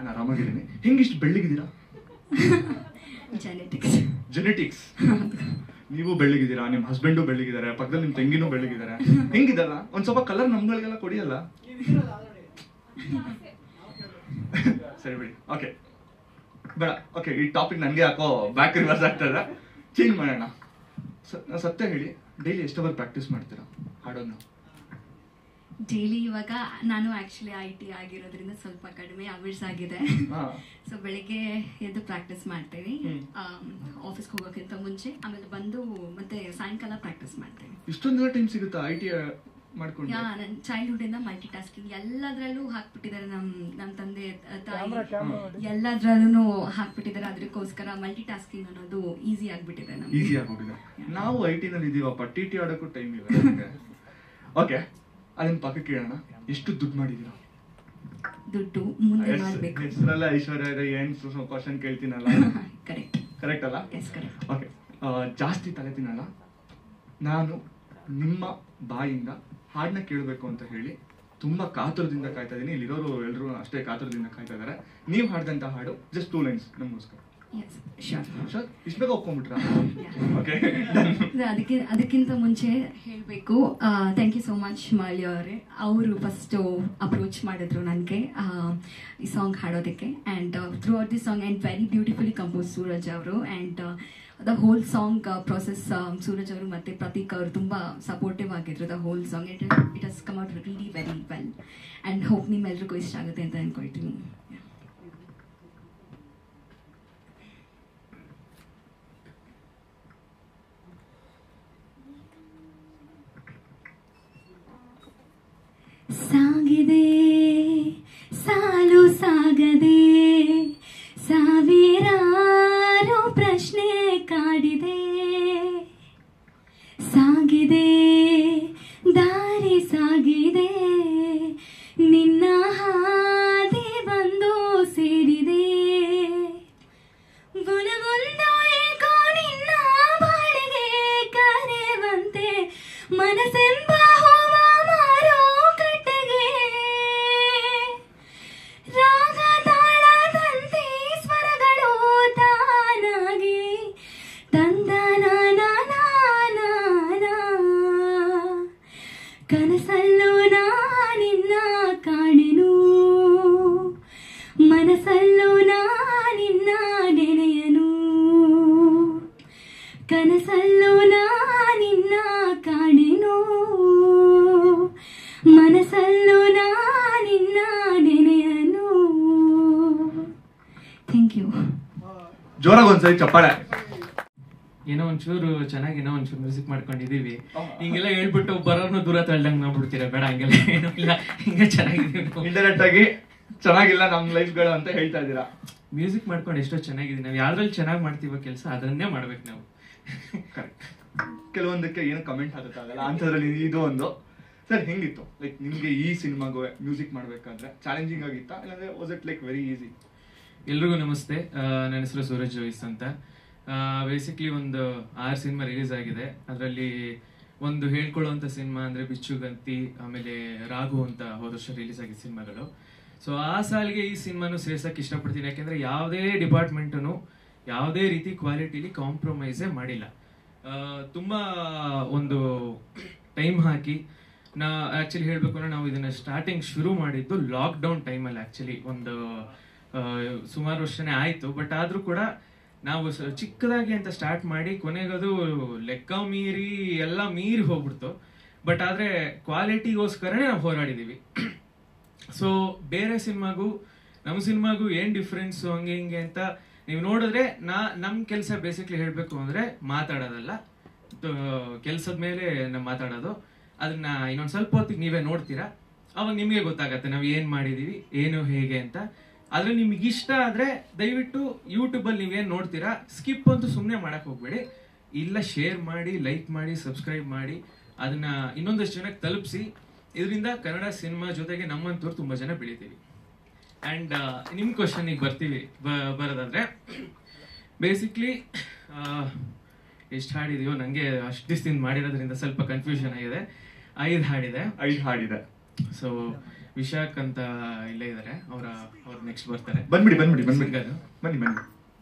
ನಾನು ಆರಾಮಾಗಿದ್ದೀನಿ ಹೆಂಗಿಷ್ಟು ಬೆಳ್ಳಗಿದ್ದೀರಾ genetics genetics ನೀವು ಬೆಳ್ಳಗಿದ್ದೀರಾ ನಿಮ್ಮ ಹಸ್ಬೆಂಡು ಬೆಳ್ಳಗಿದ್ದಾರೆ ಪಕ್ಕದಲ್ಲಿ ನಿಮ್ಮ ತಂಗಿನೂ ಬೆಳ್ಳಗಿದ್ದಾರೆ ಹೆಂಗಿದಲ್ಲ ಒಂದ್ ಸ್ವಲ್ಪ ಕಲರ್ ನಮ್ಗಳಿಗೆಲ್ಲ ಕೊಡಿಯಲ್ಲ ಸರಿ ಬಿಡಿ ಓಕೆ ಬೇಡ ಓಕೆ ಈ ಟಾಪಿಕ್ ನನಗೆ ಯಾಕೋ ಬ್ಯಾಕ್ ರಿವರ್ಸ್ ಆಗ್ತದೆ ಚೇಂಜ್ ಮಾಡೋಣ ಸ- ನಾನ್ ಸತ್ಯ ಹೇಳಿ ಡೈಲಿ ಎಷ್ಟು ಅವರ್ ಪ್ರಾಕ್ಟೀಸ್ ಮಾಡ್ತೀರಾ ಹಾಡೋದನ್ನ ಡೈಲಿ ಇವಾಗ ನಾನು ಆಕ್ಚುಲಿ ಐ ಟಿ ಆಗಿರೋದ್ರಿಂದ ಸ್ವಲ್ಪ ಕಡಿಮೆ ಅವರ್ಸ್ ಆಗಿದೆ ಹಾ. ಸೊ ಬೆಳಿಗ್ಗೆ ಎದ್ದು ಪ್ರಾಕ್ಟೀಸ್ ಮಾಡ್ತೀನಿ ಹ್ಮ್. ಆಫೀಸ್ಗೆ ಹೋಗೋಕ್ಕಿಂತ ಮುಂಚೆ ಆಮೇಲೆ ಬಂದು ಮತ್ತೆ ಸಾಯಂಕಾಲ ಪ್ರಾಕ್ಟೀಸ್ ಮಾಡ್ತೀನಿ ಇಷ್ಟೊಂದೆಲ್ಲ ಟೈಮ್ ಸಿಗುತ್ತಾ ಐ ಟಿ ಮಾಡ್ಕೊಂಡು ಯಾ ನನ್ನ ಚೈಲ್ಡ್ಹುಡ್ ಇಂದ ಮಲ್ಟಿ ಟಾಸ್ಕಿಂಗ್ ಎಲ್ಲದ್ರಲ್ಲೂ ಹಾಕ್ಬಿಟ್ಟಿದ್ದಾರೆ ನಮ್ ನಮ್ ತಂದೆ ಅಹ್, ಕ್ಯಾಮ್ರಾ ತಾಯಿ ಕ್ಯಾಮ್ರಾ ನೋಡಿ ಎಲ್ಲದ್ರಲ್ಲೂ ಹಾಕ್ಬಿಟ್ಟಿದ್ದಾರೆ ಅದಕ್ಕೋಸ್ಕರ ಮಲ್ಟಿ ಟಾಸ್ಕಿಂಗ್ ಅನ್ನೋದು ಈಸಿ ಆಗ್ಬಿಟ್ಟಿದೆ ನಮ್ಗೆ ಈಸಿ ಆಗೋಗಿದೆ ನಾವು ಐ ಟಿ ನಲ್ಲಿ ಇದೀವಪ್ಪ ಟಿ ಟಿ ಆಡೋಕ್ಕೂ ಟೈಮ್ ಇಲ್ಲ ಓಕೆ ಅದನ್ನ ಪಕ್ಕಕ್ಕೆ ಇಡೋಣ ಎಷ್ಟು ದುಡ್ಡು ಮಾಡಿದೀರಾ ದುಡ್ಡು ಮುಂದೆ ಮಾಡ್ಬೇಕು ಹೆಸರಲ್ಲ ಐಶ್ವರ್ಯ ಇದೆ ಏನ್ ಕ್ವಶನ್ ಕೇಳ್ತೀನಲ್ಲ ಕರೆಕ್ಟ್ ಕರೆಕ್ಟ್ ಅಲ್ಲ ಎಸ್ ಕರೆಕ್ಟ್ ಓಕೆ ಜಾಸ್ತಿ ತಲೆ ತಿನ್ನಲ್ಲ ನಾನು ನಿಮ್ಮ ಬಾಯಿಂದ ಹಾಡನ್ನ ಕೇಳಬೇಕು ಅಂತ ಹೇಳಿ ತುಂಬಾ ಕಾತುರದಿಂದ ಕಾಯ್ತಾ ಇದೀನಿ ಇಲ್ಲಿರೋರು ಎಲ್ಲರೂ ಅಷ್ಟೇ ಕಾತುರದಿಂದ ಕಾಯ್ತಾ ಇದಾರೆ ನೀವು ಹಾಡ್ದಂತ ಹಾಡು ಜಸ್ಟ್ ಟೂ ಲೈನ್ಸ್ ನಮಗೋಸ್ಕರ ಎಸ್ ಶೋರ್ ಸರ್ ಇಷ್ಟ ಬೇಗ ಒಪ್ಕೊಂಡ್ಬಿಟ್ರಾ ಓಕೆ ಅದಕ್ಕೆ ಅದಕ್ಕಿಂತ ಮುಂಚೆ ಹೇಳಬೇಕು thank you so much Mali ಅವರೇ ಅವರು ಫಸ್ಟ್ ಅಪ್ರೋಚ್ ಮಾಡಿದ್ರು ನನಗೆ ಈ ಸಾಂಗ್ ಹಾಡೋದಕ್ಕೆ and throughout the song and very beautifully compose Suraj ಅವರು and the whole song process Suraj ಅವರು ಮತ್ತು ಪ್ರತೀಕ್ ಅವರು ತುಂಬ ಸಪೋರ್ಟಿವ್ ಆಗಿದ್ರು the whole song it it has come out really very well and hope ನಿಮ್ಮೆಲ್ರಿಗೂ ಇಷ್ಟ ಆಗುತ್ತೆ ಅಂತ ಅನ್ಕೊಳ್ತೀನಿ ಸಾಗಿದೆ ಸಾಲು ಸಾಗದೆ ಸಾವಿರಾರು ಪ್ರಶ್ನೆ ಕಾಡಿದೆ ಸಾಗಿದೆ ದಾರಿ ಸಾಗಿದೆ ನಿನ್ನ ಹಾದಿ ಬಂದು ಸೇರಿದೆ ಗುಣಗೊಂದು ಏಕೋ ನಿನ್ನ ಬಾಳಿಗೆ ಕರೆವಂತೆ ಮನಸ್ಸೆಂಬ ಹೂವ ಮಾರೋ ಕಟ್ಟೆಗೆ ರಾಗ ತಾಳದಂತೆ ಸ್ವರಗಳು ತಾನಾಗಿ ತಂದನ ಕನಸಲ್ಲೂ ನಾನಿನ್ನ ಕಾಣೆನು ಮನಸ್ಸಲ್ಲೂ ನಾನಿನ್ನ ನೆನೆಯನು ಕನಸಲ್ಲೂ ನಾನಿನ್ನ ಕಾಣೆನು ಮನಸ್ಸಲ್ಲೂ ನಾನಿನ್ನ ನೆನೆಯನು ಥ್ಯಾಂಕ್ ಯು ಜೋರಾಗಿ ಒಂದ್ಸರಿ ಚಪ್ಪಾಳೆ ಏನೋ ಒಂಚೂರು ಚೆನ್ನಾಗಿ ಏನೋ ಒಂಚೂರು ಮ್ಯೂಸಿಕ್ ಮಾಡ್ಕೊಂಡಿದೀವಿ ಹಿಂಗೆಲ್ಲ ಹೇಳ್ಬಿಟ್ಟು ಬರೋರ್ನು ದೂರ ತಳ್ದಂಗ್ ಮಾಡ್ಬಿಡ್ತೀರಾ ಬೇಡ ಹಂಗೆಲ್ಲ ಏನೂ ಇಲ್ಲ ಹಿಂಗೆ ಚೆನ್ನಾಗಿದೀವಿ ನಾವು ಇಂಡೈರೆಕ್ಟ್ ಆಗಿ ಚೆನ್ನಾಗಿಲ್ಲ ನಮ್ ಲೈಫ್ಗಳು ಅಂತ ಹೇಳ್ತಾ ಇದ್ದೀರಾ ಮ್ಯೂಸಿಕ್ ಮಾಡ್ಕೊಂಡು ಎಷ್ಟೋ ಚೆನ್ನಾಗಿದೆ ನಾವು ಯಾವ್ದ್ರಲ್ಲಿ ಚೆನ್ನಾಗಿ ಮಾಡ್ತೀವೋ ಕೆಲಸ ಅದನ್ನೇ ಮಾಡ್ಬೇಕು ನಾವು ಕರೆಕ್ಟ್ ಕೆಲವೊಂದಕ್ಕೆ ಏನು ಕಮೆಂಟ್ ಹಾಕಕ್ಕಾಗಲ್ಲ ಅಂಥದ್ರಲ್ಲಿ ಇದು ಒಂದು ಸರ್ ಹೆಂಗಿತ್ತು ಲೈಕ್ ನಿಮ್ಗೆ ಈ ಸಿನಿಮಾಗೂ ಮ್ಯೂಸಿಕ್ ಮಾಡ್ಬೇಕಾದ್ರೆ ಚಾಲೆಂಜಿಂಗ್ ಆಗಿತ್ತಾ ಇಲ್ಲಾಂದ್ರೆ was it like very easy ಎಲ್ರಿಗೂ ನಮಸ್ತೆ ಆ, ನನ್ನ ಹೆಸರು ಸೂರಜ್ ಜೋಯಿಸ್ ಅಂತ ಬೇಸಿಕ್ಲಿ ಒಂದು ಆರು ಸಿನಿಮಾ ರಿಲೀಸ್ ಆಗಿದೆ ಅದರಲ್ಲಿ ಒಂದು ಹೇಳ್ಕೊಳ್ಳುವಂತ ಸಿನಿಮಾ ಅಂದ್ರೆ ಬಿಚ್ಚುಗಂತಿ ಆಮೇಲೆ ರಾಘು ಅಂತ ಹೋದ ವರ್ಷ ರಿಲೀಸ್ ಆಗಿದ್ದ ಸಿನಿಮಾಗಳು ಸೊ ಆ ಸಾಲಿಗೆ ಈ ಸಿನಿಮಾನು ಸೇರ್ಸಕ್ ಇಷ್ಟಪಡ್ತೀನಿ ಯಾಕೆಂದ್ರೆ ಯಾವುದೇ ಡಿಪಾರ್ಟ್ಮೆಂಟನು ಯಾವುದೇ ರೀತಿ ಕ್ವಾಲಿಟಿಲಿ ಕಾಂಪ್ರಮೈಸೇ ಮಾಡಿಲ್ಲ ಆ, ತುಂಬಾ ಒಂದು ಟೈಮ್ ಹಾಕಿ ನಾ ಆಕ್ಚುಲಿ ಹೇಳ್ಬೇಕು ಅಂದ್ರೆ ನಾವು ಇದನ್ನ ಸ್ಟಾರ್ಟಿಂಗ್ ಶುರು ಮಾಡಿದ್ದು ಲಾಕ್ ಡೌನ್ ಟೈಮಲ್ಲಿ ಆಕ್ಚುಲಿ ಒಂದು ಆ, ಸುಮಾರು ವರ್ಷನೇ ಆಯ್ತು ಬಟ್ ಆದ್ರೂ ಕೂಡ ನಾವು ಸ- ಚಿಕ್ಕದಾಗಿ ಅಂತ ಸ್ಟಾರ್ಟ್ ಮಾಡಿ ಕೊನೆಗದು ಲೆಕ್ಕ ಮೀರಿ ಎಲ್ಲ ಮೀರಿ ಹೋಗ್ಬಿಡ್ತು ಬಟ್ ಆದ್ರೆ ಕ್ವಾಲಿಟಿಗೋಸ್ಕರನೇ ನಾವು ಹೋರಾಡಿದೀವಿ ಸೊ ಬೇರೆ ಸಿನಿಮಾಗೂ ನಮ್ಮ ಸಿನಿಮಾಗೂ ಏನ್ ಡಿಫ್ರೆನ್ಸ್ ಹಂಗೆ ಹಿಂಗೆ ಅಂತ ನೀವು ನೋಡಿದ್ರೆ ನಾ ನಮ್ ಕೆಲಸ ಬೇಸಿಕ್ಲಿ ಹೇಳ್ಬೇಕು ಅಂದ್ರೆ ಮಾತಾಡೋದಲ್ಲ ಕೆಲಸದ ಮೇಲೆ ನಾವು ಮಾತಾಡೋದು ಅದನ್ನ ಇನ್ನೊಂದ್ ಸ್ವಲ್ಪ ಹೊತ್ತಿಗೆ ನೀವೇ ನೋಡ್ತೀರಾ ಅವಾಗ ನಿಮ್ಗೆ ಗೊತ್ತಾಗತ್ತೆ ನಾವು ಏನ್ ಮಾಡಿದೀವಿ ಏನು ಹೇಗೆ ಅಂತ ಆದ್ರೆ ನಿಮ್ಗೆ ಇಷ್ಟ ಆದ್ರೆ ದಯವಿಟ್ಟು ಯೂಟ್ಯೂಬ್ ಅಲ್ಲಿ ನೀವೇನ್ ನೋಡ್ತೀರಾ ಸ್ಕಿಪ್ ಅಂತೂ ಸುಮ್ಮನೆ ಮಾಡಕ್ ಹೋಗ್ಬೇಡಿ ಇಲ್ಲ ಶೇರ್ ಮಾಡಿ ಲೈಕ್ ಮಾಡಿ ಸಬ್ಸ್ಕ್ರೈಬ್ ಮಾಡಿ ಅದನ್ನ ಇನ್ನೊಂದಷ್ಟು ಜನಕ್ಕೆ ತಲುಪಿಸಿ ಇದರಿಂದ ಕನ್ನಡ ಸಿನಿಮಾ ಜೊತೆಗೆ ನಮ್ಮಂತವ್ರು ತುಂಬಾ ಜನ ಬೆಳಿತೀವಿ ಅಂಡ್ ನಿಮ್ ಕ್ವಶನಿಗೆ ಬರ್ತೀವಿ ಬ- ಬರೋದಾದ್ರೆ ಬೇಸಿಕ್ಲಿ ಎಷ್ಟು ಹಾಡಿದೀವೋ ನಂಗೆ ಅಷ್ಟು ದಿವಸದಿಂದ ಮಾಡಿರೋದ್ರಿಂದ ಸ್ವಲ್ಪ ಕನ್ಫ್ಯೂಷನ್ ಆಗಿದೆ ಐದು ಹಾಡಿದೆ ಐದು ಹಾಡಿದೆ ಸೊ ವಿಶಾಖ್ ಅಂತ ಇಲ್ಲೇ ಇದ್ದಾರೆ ಅವರ ಅವ್ರು ನೆಕ್ಸ್ಟ್ ಬರ್ತಾರೆ ಬಂದ್ಬಿಡಿ ಬಂದ್ಬಿಡಿ ಬಂದ್ಬಿಡಿ Singer. ಬನ್ನಿ ಬನ್ನಿ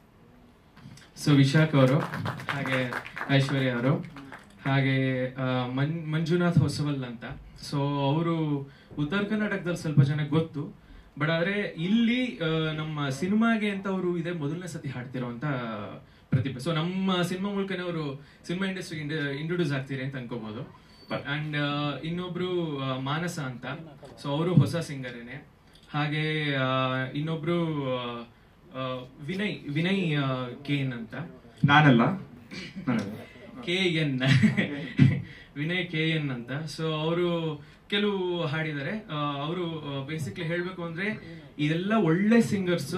ಸೊ ವಿಶಾಖ್ ಅವರು ಹಾಗೆ ಐಶ್ವರ್ಯ ಅವರು ಹಾಗೆ ಆ, ಮನ್ ಮಂಜುನಾಥ್ ಹೊಸವಲ್ ಅಂತ ಸೊ ಅವರು ಉತ್ತರ ಕರ್ನಾಟಕದಲ್ಲಿ ಸ್ವಲ್ಪ ಜನ ಗೊತ್ತು ಬಟ್ ಆದ್ರೆ ಇಲ್ಲಿ ಆ, ನಮ್ಮ ಸಿನಿಮಾಗೆ ಅಂತ ಅವರು ಇದೇ ಮೊದಲನೇ ಸತಿ ಹಾಡ್ತಿರೋಂತ ಪ್ರತಿಭೆ ಸೊ ನಮ್ಮ ಸಿನಿಮಾ ಮೂಲಕನೇ ಅವರು ಸಿನಿಮಾ ಇಂಡಸ್ಟ್ರಿಗೆ ಇಂಟ್ರೊಡ್ಯೂಸ್ ಆಗ್ತೀರಿ ಅಂತ ಅನ್ಕೋಬಹುದು ಅಂಡ್ ಇನ್ನೊಬ್ರು ಆ, ಮಾನಸ ಅಂತ ಸೊ ಅವರು ಹೊಸ ಸಿಂಗರೇನೆ ಹಾಗೆ ಆ, ಇನ್ನೊಬ್ರು ಆ, ಆ, ವಿನಯ್ ವಿನಯ್ ಕೇನ್ ಅಂತ ನಾನಲ್ಲ ನಾನಲ್ಲ K N Vinay K N ಅಂತ ಸೊ ಅವರು ಕೆಲವು ಹಾಡಿದ್ದಾರೆ ಅವರು ಬೇಸಿಕ್ಲಿ ಹೇಳ್ಬೇಕು ಅಂದ್ರೆ ಇದೆಲ್ಲ ಒಳ್ಳೆ ಸಿಂಗರ್ಸ್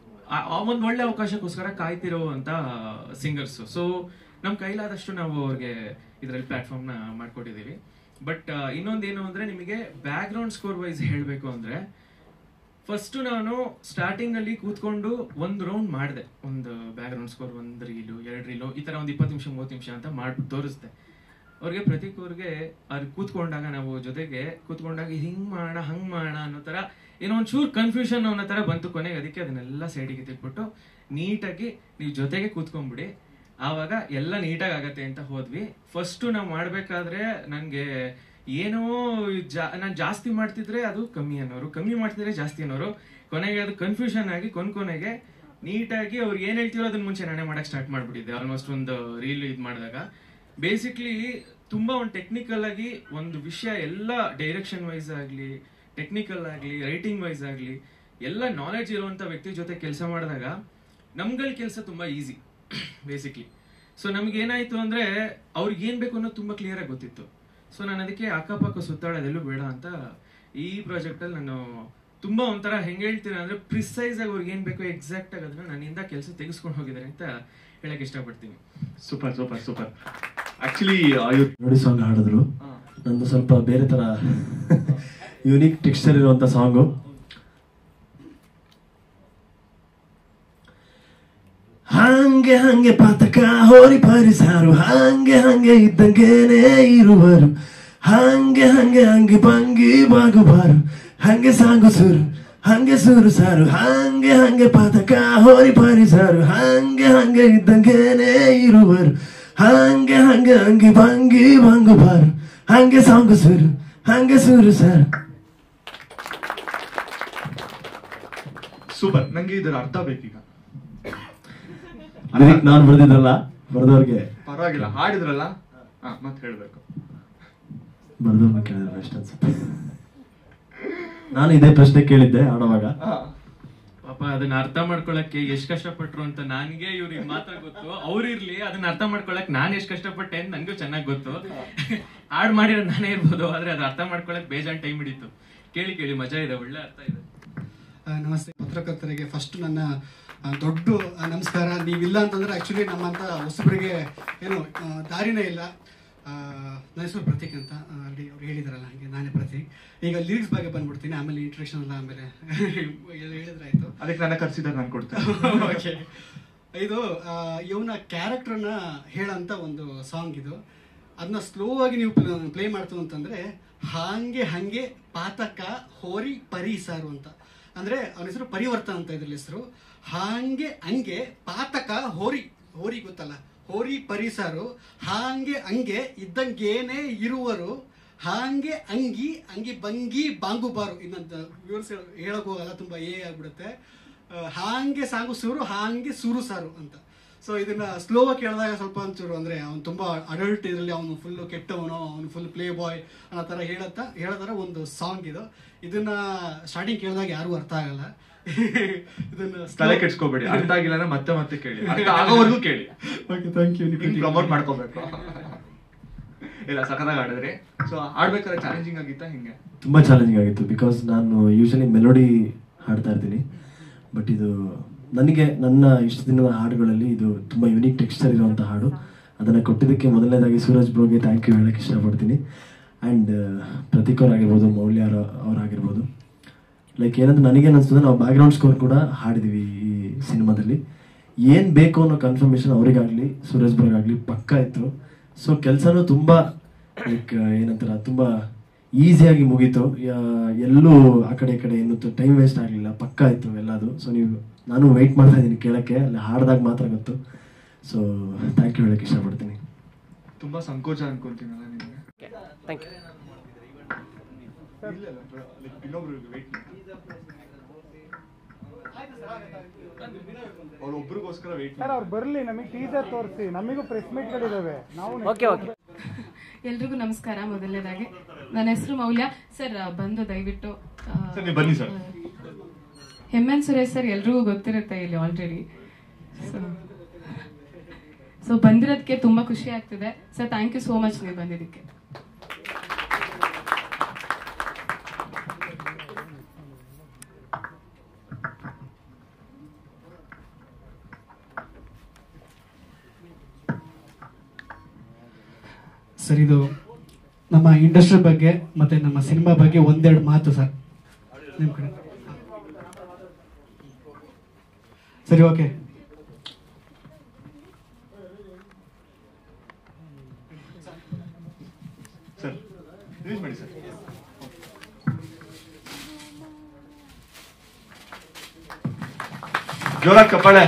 ಆ ಒಂದ್ ಒಳ್ಳೆ ಅವಕಾಶಕ್ಕೋಸ್ಕರ ಕಾಯ್ತಿರೋ ಅಂತ ಸಿಂಗರ್ಸ್ ಸೊ ನಮ್ ಕೈಲಾದಷ್ಟು ನಾವು ಅವ್ರಿಗೆ ಇದರಲ್ಲಿ ಪ್ಲಾಟ್ಫಾರ್ಮ್ ನ ಮಾಡ್ಕೊಟ್ಟಿದೀವಿ ಬಟ್ ಇನ್ನೊಂದೇನು ಅಂದ್ರೆ ನಿಮಗೆ ಬ್ಯಾಕ್ ಗ್ರೌಂಡ್ ಸ್ಕೋರ್ ವೈಸ್ ಹೇಳ್ಬೇಕು ಅಂದ್ರೆ ಫಸ್ಟ್ ನಾನು ಸ್ಟಾರ್ಟಿಂಗ್ ಅಲ್ಲಿ ಕೂತ್ಕೊಂಡು ಒಂದು ರೌಂಡ್ ಮಾಡಿದೆ ಒಂದು ಬ್ಯಾಕ್ ಗ್ರೌಂಡ್ ಸ್ಕೋರ್ ಒಂದು ರೀಲು ಎರಡು ರೀಲು ಈ ತರ ಒಂದು ಇಪ್ಪತ್ತು ನಿಮಿಷ ಮೂವತ್ತು ನಿಮಿಷ ಅಂತ ಮಾಡ್ಬಿಟ್ಟು ತೋರಿಸ್ದೆ ಅವ್ರಿಗೆ ಪ್ರತೀಕ್ ಅವ್ರಿಗೆ ಅವ್ರಿಗೆ ಕೂತ್ಕೊಂಡಾಗ ನಾವು ಜೊತೆಗೆ ಕೂತ್ಕೊಂಡಾಗ ಹಿಂಗ್ ಮಾಡೋಣ ಹಂಗ್ ಮಾಡೋಣ ಅನ್ನೋ ತರ ಏನೋ ಒಂದ್ ಚೂರ್ ಕನ್ಫ್ಯೂಷನ್ ಅನ್ನೋ ತರ ಬಂತು ಕೊನೆಗೆ ಅದಕ್ಕೆ ಅದನ್ನೆಲ್ಲ ಸೈಡಿಗೆ ತಿಟ್ಬಿಟ್ಟು ನೀಟಾಗಿ ನೀವು ಜೊತೆಗೆ ಕೂತ್ಕೊಂಡ್ಬಿಡಿ ಆವಾಗ ಎಲ್ಲ ನೀಟಾಗಿ ಆಗತ್ತೆ ಅಂತ ಹೋದ್ವಿ ಫಸ್ಟ್ ನಾವು ಮಾಡ್ಬೇಕಾದ್ರೆ ನನ್ಗೆ ಏನೋ ಜಾ ನಾನು ಜಾಸ್ತಿ ಮಾಡ್ತಿದ್ರೆ ಅದು ಕಮ್ಮಿ ಅನ್ನೋರು ಕಮ್ಮಿ ಮಾಡ್ತಿದ್ರೆ ಜಾಸ್ತಿ ಅನ್ನೋರು ಕೊನೆಗೆ ಅದು ಕನ್ಫ್ಯೂಷನ್ ಆಗಿ ಕೊನ್ ಕೊನೆಗೆ ನೀಟಾಗಿ ಅವ್ರು ಏನ್ ಹೇಳ್ತಿರೋ ಅದನ್ನ ಮುಂಚೆ ನಾನೇ ಮಾಡಕ್ ಸ್ಟಾರ್ಟ್ ಮಾಡ್ಬಿಟ್ಟಿದ್ದೆ ಆಲ್ಮೋಸ್ಟ್ ಒಂದು ರೀಲ್ ಇದು ಮಾಡಿದಾಗ ಬೇಸಿಕ್ಲಿ ತುಂಬಾ ಒಂದು ಟೆಕ್ನಿಕಲ್ ಆಗಿ ಒಂದು ವಿಷಯ ಎಲ್ಲ ಡೈರೆಕ್ಷನ್ ವೈಸ್ ಆಗ್ಲಿ ಟೆಕ್ನಿಕಲ್ ಆಗ್ಲಿ ರೈಟಿಂಗ್ ವೈಸ್ ಆಗ್ಲಿ ಎಲ್ಲ ನಾಲೆಡ್ಜ್ ಇರುವಂತ ವ್ಯಕ್ತಿ ಜೊತೆ ಕೆಲಸ ಮಾಡಿದಾಗ ನಮ್ಗಳ ಕೆಲಸ ತುಂಬಾ ಈಸಿ ಬೇಸಿಕ್ಲಿ ಸೊ ನಮ್ಗೆ ಏನಾಯ್ತು ಅಂದ್ರೆ ಅವ್ರಿಗೆ ಏನ್ ಬೇಕು ಅನ್ನೋದು ತುಂಬಾ ಕ್ಲಿಯರ್ ಆಗಿ ಗೊತ್ತಿತ್ತು ಸೊ ನಾನು ಅದಕ್ಕೆ ಅಕ್ಕಪಕ್ಕ ಸುತ್ತಾಡೋದೆಲ್ಲೂ ಬೇಡ ಅಂತ ಈ ಪ್ರಾಜೆಕ್ಟ್ ಅಲ್ಲಿ ನಾನು ತುಂಬಾ ಒಂಥರ ಹೆಂಗ್ ಹೇಳ್ತೀನಿ ಅಂದ್ರೆ ಪ್ರಿಸೈಸ್ ಆಗಿ ಅವ್ರಿಗೆ ಏನ್ ಬೇಕೋ ಎಕ್ಸಾಕ್ಟ್ ಆಗಿ ಅದನ್ನ ನನ್ನಿಂದ ಕೆಲಸ ತೆಗೆಸ್ಕೊಂಡು ಹೋಗಿದ್ದಾರೆ ಅಂತ ಹೇಳಕ್ ಇಷ್ಟಪಡ್ತೀನಿ ಸೂಪರ್ ಸೂಪರ್ ಸೂಪರ್ ಆಕ್ಚುಲಿ ನೋಡಿ ಸಾಂಗ್ ಹಾಡಿದ್ರು ನಂದು ಸ್ವಲ್ಪ ಬೇರೆ ತರ ಯುನಿಕ್ ಟೆಕ್ಸ್ಚರ್ ಇರುವಂತ ಸಾಂಗು ಹಂಗೆ ಹಂಗೆ ಪಾತಕ ಹೋರಿ ಪರಿಸಾರು ಹಂಗೆ ಹಂಗೆ ಇದ್ದಂಗೆನೆ ಇರುವರು ಹಂಗೆ ಹಂಗೆ ಅಂಗಿ ಬಂಗಿ ಬಾಗುಬಾರು ಹಂಗೆ ಸಾಂಗು ಸುರು ಹಂಗೆ ಸುರು ಸಾರು ಹಂಗೆ ಹಂಗೆ ಪಾತಕ ಹೋರಿ ಪರಿಸಾರು ಹಂಗೆ ಹಂಗೆ ಇದ್ದಂಗೆನೆ ಇರುವರು ಹಂಗೆ ಹಂಗೆ ಅಂಗಿ ಬಂಗಿ ಬಾಗುಬಾರು ಹಂಗೆ ಸಾಂಗು ಸುರು ಹಂಗೆ ಸುರು ಸಾರು ಸೂಪರ್ ನಂಗೆ ಇದರ ಅರ್ಥ ಬೇಕೀಗ ಲಿರಿಕ್ ನಾನು ಬರ್ದಿದ್ರಲ್ಲ ಬರ್ದವ್ರಿಗೆ ಪರವಾಗಿಲ್ಲ ಹಾಡಿದ್ರಲ್ಲ ಹಾ ಮತ್ತೆ ಹೇಳ್ಬೇಕು ಬರ್ದವ್ರನ್ನ ಕೇಳಿದ್ರೆ ಬೆಸ್ಟ್ ಅನ್ಸುತ್ತೆ ನಾನು ಇದೇ ಪ್ರಶ್ನೆ ಕೇಳಿದ್ದೆ ಆಡುವಾಗ ಹಾ. ಪಾಪ ಅದನ್ನ ಅರ್ಥ ಮಾಡ್ಕೊಳಕ್ಕೆ ಎಷ್ಟ್ ಕಷ್ಟಪಟ್ರು ಅಂತ ನನಗೆ ಇವ್ರಿಗೆ ಮಾತ್ರ ಗೊತ್ತು ಅವ್ರಿರ್ಲಿ ಅದನ್ನ ಅರ್ಥ ಮಾಡ್ಕೊಳಕ್ ನಾನ್ ಎಷ್ಟ್ ಕಷ್ಟಪಟ್ಟೆ ಅಂತ ನನ್ಗೂ ಚೆನ್ನಾಗ್ ಗೊತ್ತು ಹಾಡ್ ಮಾಡಿರೋ ನಾನೇ ಇರ್ಬೋದು ಆದ್ರೆ ಅದು ಅರ್ಥ ಮಾಡ್ಕೊಳಕ್ ಬೇಜಾನ್ ಟೈಮ್ ಹಿಡಿತು ಕೇಳಿ ಕೇಳಿ ಮಜಾ ಇದೆ ಒಳ್ಳೆ ಅರ್ಥ ಇದೆ ಆ, ನಮಸ್ತೆ ಪತ್ರಕರ್ತರಿಗೆ ಫಸ್ಟ್ ನನ್ನ ಆ, ದೊಡ್ಡ ಆ, ನಮಸ್ಕಾರ ನೀವಿಲ್ಲ ಅಂತಂದ್ರೆ ಆಕ್ಚುಲಿ ನಮ್ಮಂತ ಹೊಸಬರಿಗೆ ಏನು ಆ, ದಾರಿನೇ ಇಲ್ಲ ಆ, ನನ್ನ ಹೆಸರು ಪ್ರತೀಕ್ ಅಂತ ಆಲ್ರೆಡಿ ಅವ್ರು ಹೇಳಿದಾರಲ್ಲ ಹಾಗೆ ನಾನೇ ಪ್ರತೀಕ್ ಈಗ ಲಿರಿಕ್ಸ್ ಬಗ್ಗೆ ಬಂದ್ಬಿಡ್ತೀನಿ ಆಮೇಲೆ ಇಂಟ್ರಡಕ್ಷನ್ ಎಲ್ಲ ಆಮೇಲೆ ಎಲ್ಲ ಹೇಳಿದ್ರಾಯ್ತು ಅದಕ್ಕೆ ನನ್ನ ಕರ್ಸಿದ್ದಾರೆ ನಾನು ಕೊಡ್ತೇನೆ ಓಕೆ ಇದು ಇವನ ಕ್ಯಾರೆಕ್ಟರ್ನ ಹೇಳಂತ ಒಂದು ಸಾಂಗ್ ಇದು ಅದನ್ನ ಸ್ಲೋ ಆಗಿ ನೀವು ಪ್ಲೇ ಮಾಡ್ತು ಅಂತಂದ್ರೆ ಹಾಂಗೆ ಹಂಗೆ ಪಾತಕ ಹೋರಿ ಪರಿಸಾರು ಅಂತ ಅಂದ್ರೆ ಅವನ ಹೆಸರು ಪರಿವರ್ತನ ಅಂತ ಇದ್ರಲ್ಲಿ ಹೆಸರು ಹಾಂಗೆ ಹಂಗೆ ಪಾತಕ ಹೋರಿ ಹೋರಿ ಗೊತ್ತಲ್ಲ ಹೋರಿ ಪರಿಸಾರು ಹಾಂಗೆ ಹಂಗೆ ಇದ್ದಂಗೇನೆ ಇರುವರು ಹಾಂಗೆ ಅಂಗಿ ಅಂಗಿ ಬಂಗಿ ಬಾಂಗುಬಾರು ಇನ್ನಂತ ವಿವರಿಸಿ ಹೇಳಕ್ ಹೋಗಲ್ಲ ತುಂಬಾ ಏ ಆಗ್ಬಿಡುತ್ತೆ ಆ, ಹಾಂಗೆ ಸಾಂಗು ಸೂರು ಹಾಂಗೆ ಸೂರು ಸಾರು ಅಂತ ಸೊ ಇದನ್ನ ಸ್ಲೋ ಕೇಳಿದಾಗ ಸ್ವಲ್ಪ ಒಂಚೂರು ಅಂದ್ರೆ ಅವ್ನು ತುಂಬಾ ಅಡಲ್ಟ್ ಇದರಲ್ಲಿ ಅವನು ಫುಲ್ ಕೆಟ್ಟವನು ಅವನು ಫುಲ್ ಪ್ಲೇ ಬಾಯ್ ಅನ್ನೋ ತರ ಹೇಳತ್ತ ಹೇಳೋತರ ಒಂದು ಸಾಂಗ್ ಇದು ಇದನ್ನ ಸ್ಟಾರ್ಟಿಂಗ್ ಕೇಳಿದಾಗ ಯಾರಿಗೂ ಅರ್ಥ ಆಗಲ್ಲ ಇದನ್ನ ತಲೆ ಕೆಡ್ಸ್ಕೋಬೇಡಿ ಅರ್ಥ ಆಗಿಲ್ಲ ಅಂದ್ರೆ ಮತ್ತೆ ಮತ್ತೆ ಕೇಳಿ ಅರ್ಥ ಆಗೋವರೆಗೂ ಕೇಳಿ ಓಕೆ ಥ್ಯಾಂಕ್ ಯು ಪ್ರಮೋಟ್ ಮಾಡ್ಕೋಬೇಕು ಇಲ್ಲ ಸಖತ್ತಾಗಿ ಆಡಿದ್ರಿ ಸೊ ಆಡ್ಬೇಕಾದ್ರೆ ಚಾಲೆಂಜಿಂಗ್ ಆಗಿತ್ತಾ ಹಿಂಗೆ ತುಂಬಾ ಚಾಲೆಂಜಿಂಗ್ ಆಗಿತ್ತು ಬಿಕಾಸ್ ನಾನು ಯೂಶಲಿ ಮೆಲೋಡಿ ಹಾಡ್ತಾ ಇರ್ತೀನಿ ಬಟ್ ಇದು ನನಗೆ ನನ್ನ ಇಷ್ಟು ದಿನದ ಹಾಡುಗಳಲ್ಲಿ ಇದು ತುಂಬಾ ಯುನಿಕ್ ಟೆಕ್ಸ್ಚರ್ ಇರುವಂಥ ಹಾಡು ಅದನ್ನು ಕೊಟ್ಟಿದ್ದಕ್ಕೆ ಮೊದಲನೇದಾಗಿ ಸೂರಜ್ ಬ್ರೋಗೆ ಥ್ಯಾಂಕ್ ಯು ಹೇಳಕ್ಕೆ ಇಷ್ಟಪಡ್ತೀನಿ ಆ್ಯಂಡ್ ಪ್ರತೀಕ್ ಅವರಾಗಿರ್ಬೋದು ಮೌಲ್ಯ ಅವ್ರ- ಅವರಾಗಿರ್ಬೋದು ಲೈಕ್ ಏನಂದ್ರೆ ನನಗೇನು ಅನ್ಸ್ತದೆ ನಾವು ಬ್ಯಾಕ್ಗ್ರೌಂಡ್ ಸ್ಕೋರ್ ಕೂಡ ಹಾಡಿದೀವಿ ಈ ಸಿನಿಮಾದಲ್ಲಿ ಏನು ಬೇಕು ಅನ್ನೋ ಕನ್ಫರ್ಮೇಷನ್ ಅವರಿಗಾಗಲಿ ಸೂರಜ್ ಬ್ರೋಗಾಗಲಿ ಪಕ್ಕ ಇತ್ತು ಸೊ ಕೆಲಸನೂ ತುಂಬ ಲೈಕ್ ಏನಂತಾರ ತುಂಬ ಈಸಿಯಾಗಿ ಮುಗೀತು ಯಾ- ಎಲ್ಲೂ ಆ ಕಡೆ ಈ ಕಡೆ ಏನು ಟೈಮ್ ವೇಸ್ಟ್ ಆಗಲಿಲ್ಲ ಪಕ್ಕ ಆಯಿತು ಎಲ್ಲದು ಸೊ ನೀವು ನಾನು ವೆಯ್ಟ್ ಮಾಡ್ತಾ ಇದ್ದೀನಿ ಕೇಳೋಕ್ಕೆ ಅಲ್ಲಿ ಹಾಡ್ದಾಗ ಮಾತ್ರ ಗೊತ್ತು ಸೊ ಥ್ಯಾಂಕ್ ಯು ಹೇಳಕ್ಕೆ ಇಷ್ಟಪಡ್ತೀನಿ ತುಂಬಾ ಸಂಕೋಚ ಅನ್ಕೊಂತೀನಲ್ಲ ನಿಮಗೆ ಥ್ಯಾಂಕ್ ಯು ಇನ್ನೊಬ್ರು ವೇಟ್ ಅವ್ರೊಬ್ರಿಗೋಸ್ಕರ ವೇಟ್ ಸರ್ ಅವ್ರು ಬರಲಿ ನಮಗೆ ಟೀಸರ್ ತೋರಿಸಿ ನಮಗೂ ಪ್ರೆಸ್ ಮೀಟ್ಗಳಿದ್ದಾವೆ ನಾವು ಓಕೆ ಓಕೆ ಎಲ್ರಿಗೂ ನಮಸ್ಕಾರ ಮೊದಲನೇದಾಗಿ ನನ್ನ ಹೆಸರು ಮೌಲ್ಯ ಸರ್ ಬಂದು ದಯವಿಟ್ಟು ಆ, ಸರ್, ನೀವು ಬನ್ನಿ ಸರ್. ಹೆಮ್ಮೆನ್ ಸುರೇಶ್ ಸರ್ ಎಲ್ರಿಗೂ ಗೊತ್ತಿರುತ್ತೆ ಇಲ್ಲಿ ಆಲ್ರೆಡಿ ಸೊ ಸೊ ಬಂದಿರೋದಕ್ಕೆ ತುಂಬಾ ಖುಷಿ ಆಗ್ತಿದೆ sir thank you so much ನೀವು ಬಂದಿದ್ದಕ್ಕೆ ಸರ್ ಇದು ನಮ್ಮ ಇಂಡಸ್ಟ್ರಿ ಬಗ್ಗೆ ಮತ್ತೆ ನಮ್ಮ ಸಿನಿಮಾ ಬಗ್ಗೆ ಒಂದೆರಡು ಮಾತು ಸರ್ ನಿಮ್ಮ ಕಡೆ ಸರಿ ಓಕೆ ಸರ್ ರಿಲೀಸ್ ಮಾಡಿ ಸರ್ ಜೋರಾಗಿ ಕಪ್ಪಾಳೆ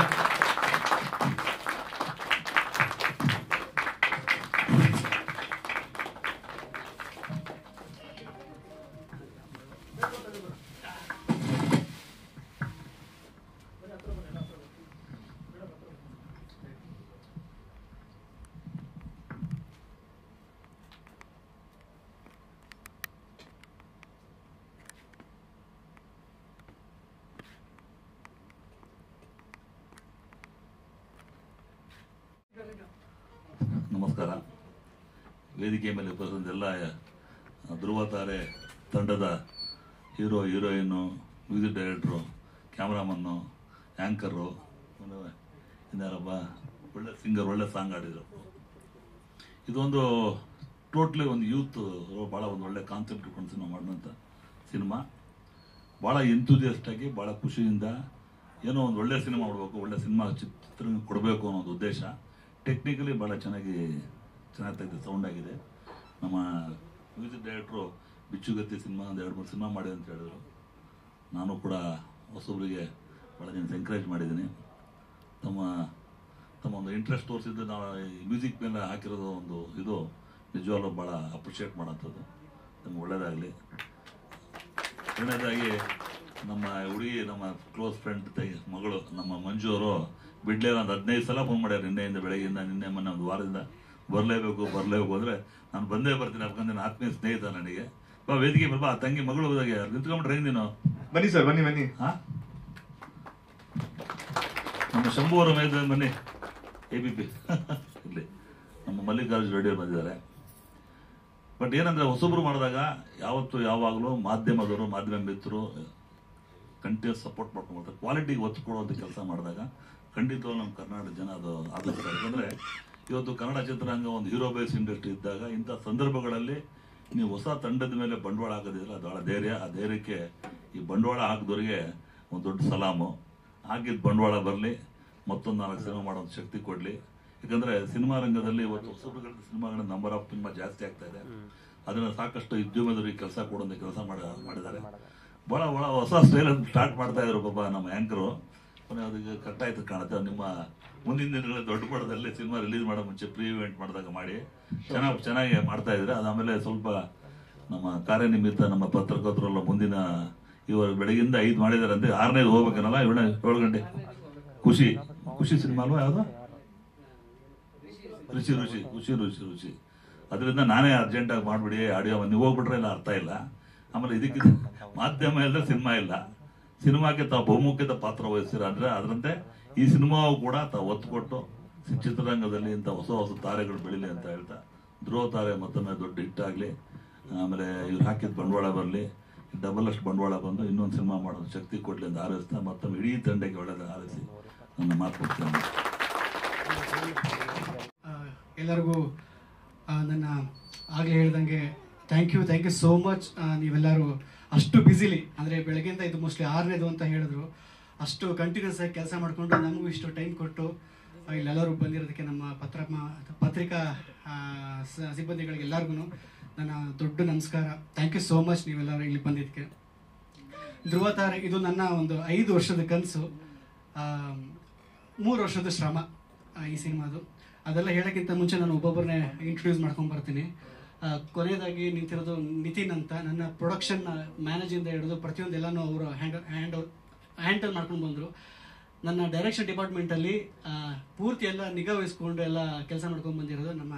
ನಮಸ್ಕಾರ ವೇದಿಕೆ ಮೇಲೆ ಉಪಸ್ಥಿತ ಎಲ್ಲ ಧ್ರುವ ತಾರೆ ತಂಡದ hero heroine music director cameraman anchor ಇನ್ನಾರಪ್ಪ ಒಳ್ಳೆ ಸಿಂಗರ್ ಒಳ್ಳೆ ಸಾಂಗ್ ಆಡಿದರು ಇದೊಂದು ಟೋಟ್ಲಿ ಒಂದು ಯೂತ್ ಭಾಳ ಒಂದು ಒಳ್ಳೆ ಕಾನ್ಸೆಪ್ಟ್ ಇಟ್ಕೊಂಡು ಸಿನಿಮಾ ಮಾಡಿದಂಥ ಸಿನಿಮಾ ಭಾಳ ಎಂತೂದಿಯಸ್ಟ್ ಆಗಿ ಭಾಳ ಖುಷಿಯಿಂದ ಏನೋ ಒಂದು ಒಳ್ಳೆ ಸಿನಿಮಾ ಮಾಡಬೇಕು ಒಳ್ಳೆ ಸಿನಿಮಾ ಚಿತ್ರ ಕೊಡಬೇಕು ಅನ್ನೋದು ಉದ್ದೇಶ ಟೆಕ್ನಿಕಲಿ ಭಾಳ ಚೆನ್ನಾಗಿ ಚೆನ್ನಾಗಿ ತೆಗೆದು ಸೌಂಡ್ ಆಗಿದೆ ನಮ್ಮ ಮ್ಯೂಸಿಕ್ ಡೈರೆಕ್ಟ್ರು ಬಿಚ್ಚುಗತ್ತಿ ಸಿನಿಮಾ ಒಂದು ಎರಡು ಮೂರು ಸಿನಿಮಾ ಮಾಡಿದೆ ಅಂತ ಹೇಳಿದ್ರು ನಾನು ಕೂಡ ಹೊಸಬ್ರಿಗೆ ಭಾಳ ಜನ ಎಂಕರೇಜ್ ಮಾಡಿದ್ದೀನಿ ತಮ್ಮ ತಮ್ಮ ಒಂದು ಇಂಟ್ರೆಸ್ಟ್ ತೋರಿಸಿದ್ದು ನಾವು ಮ್ಯೂಸಿಕ್ ಮೇಲೆ ಹಾಕಿರೋದು ಒಂದು ಇದು ನಿಜವಾಗ್ಲೂ ಭಾಳ ಅಪ್ರಿಷಿಯೇಟ್ ಮಾಡೋಂಥದ್ದು ನಮ್ಗೆ ಒಳ್ಳೆಯದಾಗಲಿ ಎರಡನೇದಾಗಿ ನಮ್ಮ ಹುಡುಗಿ ನಮ್ಮ ಕ್ಲೋಸ್ ಫ್ರೆಂಡ್ ತೈ ಮಗಳು ನಮ್ಮ ಮಂಜು ಅವರು ಬಿಡ್ಲೇ ಒಂದು ಹದಿನೈದು ಸಲ ಫೋನ್ ಮಾಡ್ಯಾರ ನಿನ್ನೆಯಿಂದ ಬೆಳಗ್ಗೆಯಿಂದ ನಿನ್ನೆ ಮೊನ್ನೆ ಒಂದು ವಾರದಿಂದ ಬರಲೇಬೇಕು ಬರಲೇಬೇಕು ಅಂದರೆ ನಾನು ಬಂದೇ ಬರ್ತೀನಿ ಯಾಕಂದ್ರೆ ನನ್ನ ಆತ್ಮೀಯ ಸ್ನೇಹಿತ ನನಗೆ ಬಾ ವೇದಿಕೆ ಮೇಲೆ ಬಾ ತಂಗಿ ಮಗಳು ಹೋದಾಗೆ ನಿಂತ್ಕೊಂಡ್ರೆ ಹೆಂಗ್ ನೀನು ಬನ್ನಿ ಸರ್ ಬನ್ನಿ ಬನ್ನಿ ಹಾ ನಮ್ಮ ಶಂಭು ಅವರ ಮೇಲೆ ಬನ್ನಿ ಎ ಬಿ ಪಿ ಇಲ್ಲಿ ನಮ್ಮ ಮಲ್ಲಿಕಾರ್ಜುನ ರೆಡ್ಡಿ ಅವರು ಬಂದಿದ್ದಾರೆ ಬಟ್ ಏನಂದ್ರೆ ಹೊಸಬ್ರು ಮಾಡಿದಾಗ ಯಾವತ್ತು ಯಾವಾಗಲೂ ಮಾಧ್ಯಮದವರು ಮಾಧ್ಯಮ ಮಿತ್ರರು ಕಂಟಿನ್ಯೂಸ್ ಸಪೋರ್ಟ್ ಮಾಡ್ಕೊಂಡು ಬರ್ತಾರೆ ಕ್ವಾಲಿಟಿಗೆ ಒತ್ತು ಕೊಡುವಂಥ ಕೆಲಸ ಮಾಡಿದಾಗ ಖಂಡಿತವಾಗ್ಲೂ ನಮ್ಮ ಕರ್ನಾಟಕ ಜನ ಅದು ಆದರ್ಶತಾರೆ ಯಾಕಂದ್ರೆ ಇವತ್ತು ಕನ್ನಡ ಚಿತ್ರರಂಗ ಒಂದು ಹೀರೋ ಬೇಸ್ ಇಂಡಸ್ಟ್ರಿ ಇದ್ದಾಗ ಇಂಥ ಸಂದರ್ಭಗಳಲ್ಲಿ ನೀವು ಹೊಸ ತಂಡದ ಮೇಲೆ ಬಂಡವಾಳ ಹಾಕೋದಿಲ್ಲ ಅದು ಭಾಳ ಧೈರ್ಯ ಆ ಧೈರ್ಯಕ್ಕೆ ಈ ಬಂಡವಾಳ ಹಾಕಿದವರಿಗೆ ಒಂದು ದೊಡ್ಡ ಸಲಾಮು ಹಾಕಿದ ಬಂಡವಾಳ ಬರಲಿ ಮತ್ತೊಂದು ನಾಲ್ಕು ಸಿನಿಮಾ ಮಾಡೋ ಶಕ್ತಿ ಕೊಡಲಿ ಯಾಕಂದ್ರೆ ಸಿನಿಮಾ ರಂಗದಲ್ಲಿ ಇವತ್ತು ಹೊಸಬರುಗಳ ಸಿನಿಮಾಗಳ ನಂಬರ್ ಆಫ್ ತುಂಬಾ ಜಾಸ್ತಿ ಆಗ್ತಾ ಇದೆ ಅದನ್ನ ಸಾಕಷ್ಟು ಉದ್ಯಮದವರಿಗೆ ಕೆಲಸ ಕೊಡುವಂತ ಕೆಲಸ ಮಾಡ ಮಾಡಿದ್ದಾರೆ ಬಹಳ ಬಹಳ ಹೊಸ ಸ್ಟೈಲ್ ಸ್ಟಾರ್ಟ್ ಮಾಡ್ತಾ ಇದ್ರು ಪಾಪ ನಮ್ಮ ಆಂಕರು ಅದಕ್ಕೆ ಕರೆಕ್ಟ್ ಆಯ್ತು ಕಾಣುತ್ತೆ ನಿಮ್ಮ ಮುಂದಿನ ದಿನಗಳಲ್ಲಿ ದೊಡ್ಡ ಪಡದಲ್ಲಿ ಸಿನಿಮಾ ರಿಲೀಸ್ ಮಾಡೋ ಮುಂಚೆ ಪ್ರೀ ಇವೆಂಟ್ ಮಾಡಿದಾಗ ಮಾಡಿ ಚೆನ್ನಾಗಿ ಚೆನ್ನಾಗಿ ಮಾಡ್ತಾ ಇದ್ರೆ ಅದಾದ್ಮೇಲೆ ಸ್ವಲ್ಪ ನಮ್ಮ ಕಾರ್ಯನಿಮಿತ್ತ ನಮ್ಮ ಪತ್ರಕರ್ತರೆಲ್ಲ ಮುಂದಿನ ಇವರು ಬೆಳಗಿಂದ ಐದು ಮಾಡಿದಾರೆ ಅಂದ್ರೆ ಆರನೇದು ಹೋಗ್ಬೇಕನ್ನಲ್ಲ ಏಳು ಏಳು ಗಂಟೆ ಖುಷಿ ಖುಷಿ ಸಿನಿಮಾ ಅಲ್ವಾ ಯಾವುದು ರುಚಿ ರುಚಿ ರುಚಿ ರುಚಿ ರುಚಿ ಅದರಿಂದ ನಾನೇ ಅರ್ಜೆಂಟಾಗಿ ಮಾಡಿಬಿಡಿ ಆಡಿಯೋ ನೀವು ಹೋಗ್ಬಿಟ್ರೆ ಇಲ್ಲ ಅರ್ಥ ಇಲ್ಲ ಆಮೇಲೆ ಇದಕ್ಕೆ ಮಾಧ್ಯಮ ಇಲ್ಲ ಸಿನಿಮಾ ಇಲ್ಲ ಸಿನಿಮಾಕ್ಕೆ ತಾವು ಬಹುಮುಖ್ಯದ ಪಾತ್ರ ವಹಿಸಿರ ಅಂದ್ರೆ ಅದರಂತೆ ಈ ಸಿನಿಮಾವು ಕೂಡ ತಾವು ಒತ್ತು ಕೊಟ್ಟು ಚಿತ್ರರಂಗದಲ್ಲಿ ಇಂಥ ಹೊಸ ಹೊಸ ತಾರೆಗಳು ಬೆಳಿಲಿ ಅಂತ ಹೇಳ್ತಾ ಧ್ರುವ ತಾರೆ ಮತ್ತೊಮ್ಮೆ ದೊಡ್ಡ ಹಿಟ್ ಆಗಲಿ ಆಮೇಲೆ ಇವ್ರು ಹಾಕಿದ ಬಂಡವಾಳ ಬರಲಿ ಡಬಲ್ ಅಷ್ಟು ಬಂಡವಾಳ ಬಂದು ಇನ್ನೊಂದು ಸಿನಿಮಾ ಮಾಡೋದು ಶಕ್ತಿ ಕೊಡ್ಲಿ ಅಂತ ಹಾರೈಸ್ತಾ ಮತ್ತೊಮ್ಮೆ ಇಡೀ ತಂಡಕ್ಕೆ ಒಳ್ಳೆಯದು ಹಾರೈಸಿ ನನ್ನ ಮಾತು ಕೊಡ್ತೇನೆ ಆ, ಎಲ್ಲರಿಗೂ ಆ, ನನ್ನ ಆಗಲೇ ಹೇಳ್ದಂಗೆ thank you thank you so much ನೀವೆಲ್ಲರೂ ಅಷ್ಟು ಬ್ಯುಸಿಲಿ ಅಂದರೆ ಬೆಳಗ್ಗೆಯಿಂದ ಇದು ಮೋಸ್ಟ್ಲಿ ಆರನೇದು ಅಂತ ಹೇಳಿದ್ರು ಅಷ್ಟು ಕಂಟಿನ್ಯೂಸ್ ಆಗಿ ಕೆಲಸ ಮಾಡಿಕೊಂಡು ನಮಗೂ ಇಷ್ಟು ಟೈಮ್ ಕೊಟ್ಟು ಆ, ಇಲ್ಲೆಲ್ಲರೂ ಬಂದಿರೋದಕ್ಕೆ ನಮ್ಮ ಪತ್ರ ಪತ್ರಿಕಾ ಆ, ಸ- ಸಿಬ್ಬಂದಿಗಳಿಗೆ ಎಲ್ಲರಿಗೂ ನನ್ನ ದೊಡ್ಡ ನಮಸ್ಕಾರ ಥ್ಯಾಂಕ್ ಯು ಸೋ ಮಚ್ ನೀವೆಲ್ಲರೂ ಇಲ್ಲಿ ಬಂದಿದ್ದಕ್ಕೆ ಧ್ರುವ ತಾರೆ ಇದು ನನ್ನ ಒಂದು ಐದು ವರ್ಷದ ಕನಸು ಮೂರು ವರ್ಷದ ಶ್ರಮ ಆ, ಈ ಸಿನಿಮಾದು ಅದೆಲ್ಲ ಹೇಳೋಕ್ಕಿಂತ ಮುಂಚೆ ನಾನು ಒಬ್ಬೊಬ್ಬರನ್ನೇ ಇಂಟ್ರೊಡ್ಯೂಸ್ ಮಾಡ್ಕೊಂಡು ಬರ್ತೀನಿ ಆ, ಕೊನೆಯದಾಗಿ ನಿಂತಿರೋದು ನಿತಿನ್ ಅಂತ ನನ್ನ ಪ್ರೊಡಕ್ಷನ್ ಮ್ಯಾನೇಜಿಂದ ಹಿಡಿದು ಪ್ರತಿಯೊಂದು ಎಲ್ಲನೂ ಅವರು ಹ್ಯಾಂಡಲ್ ಹ್ಯಾಂಡ್ ಹ್ಯಾಂಡಲ್ ಮಾಡ್ಕೊಂಡು ಬಂದರು ನನ್ನ ಡೈರೆಕ್ಷನ್ ಡಿಪಾರ್ಟ್ಮೆಂಟಲ್ಲಿ ಪೂರ್ತಿ ಎಲ್ಲ ನಿಗಾ ವಹಿಸ್ಕೊಂಡು ಎಲ್ಲ ಕೆಲಸ ಮಾಡ್ಕೊಂಡು ಬಂದಿರೋದು ನಮ್ಮ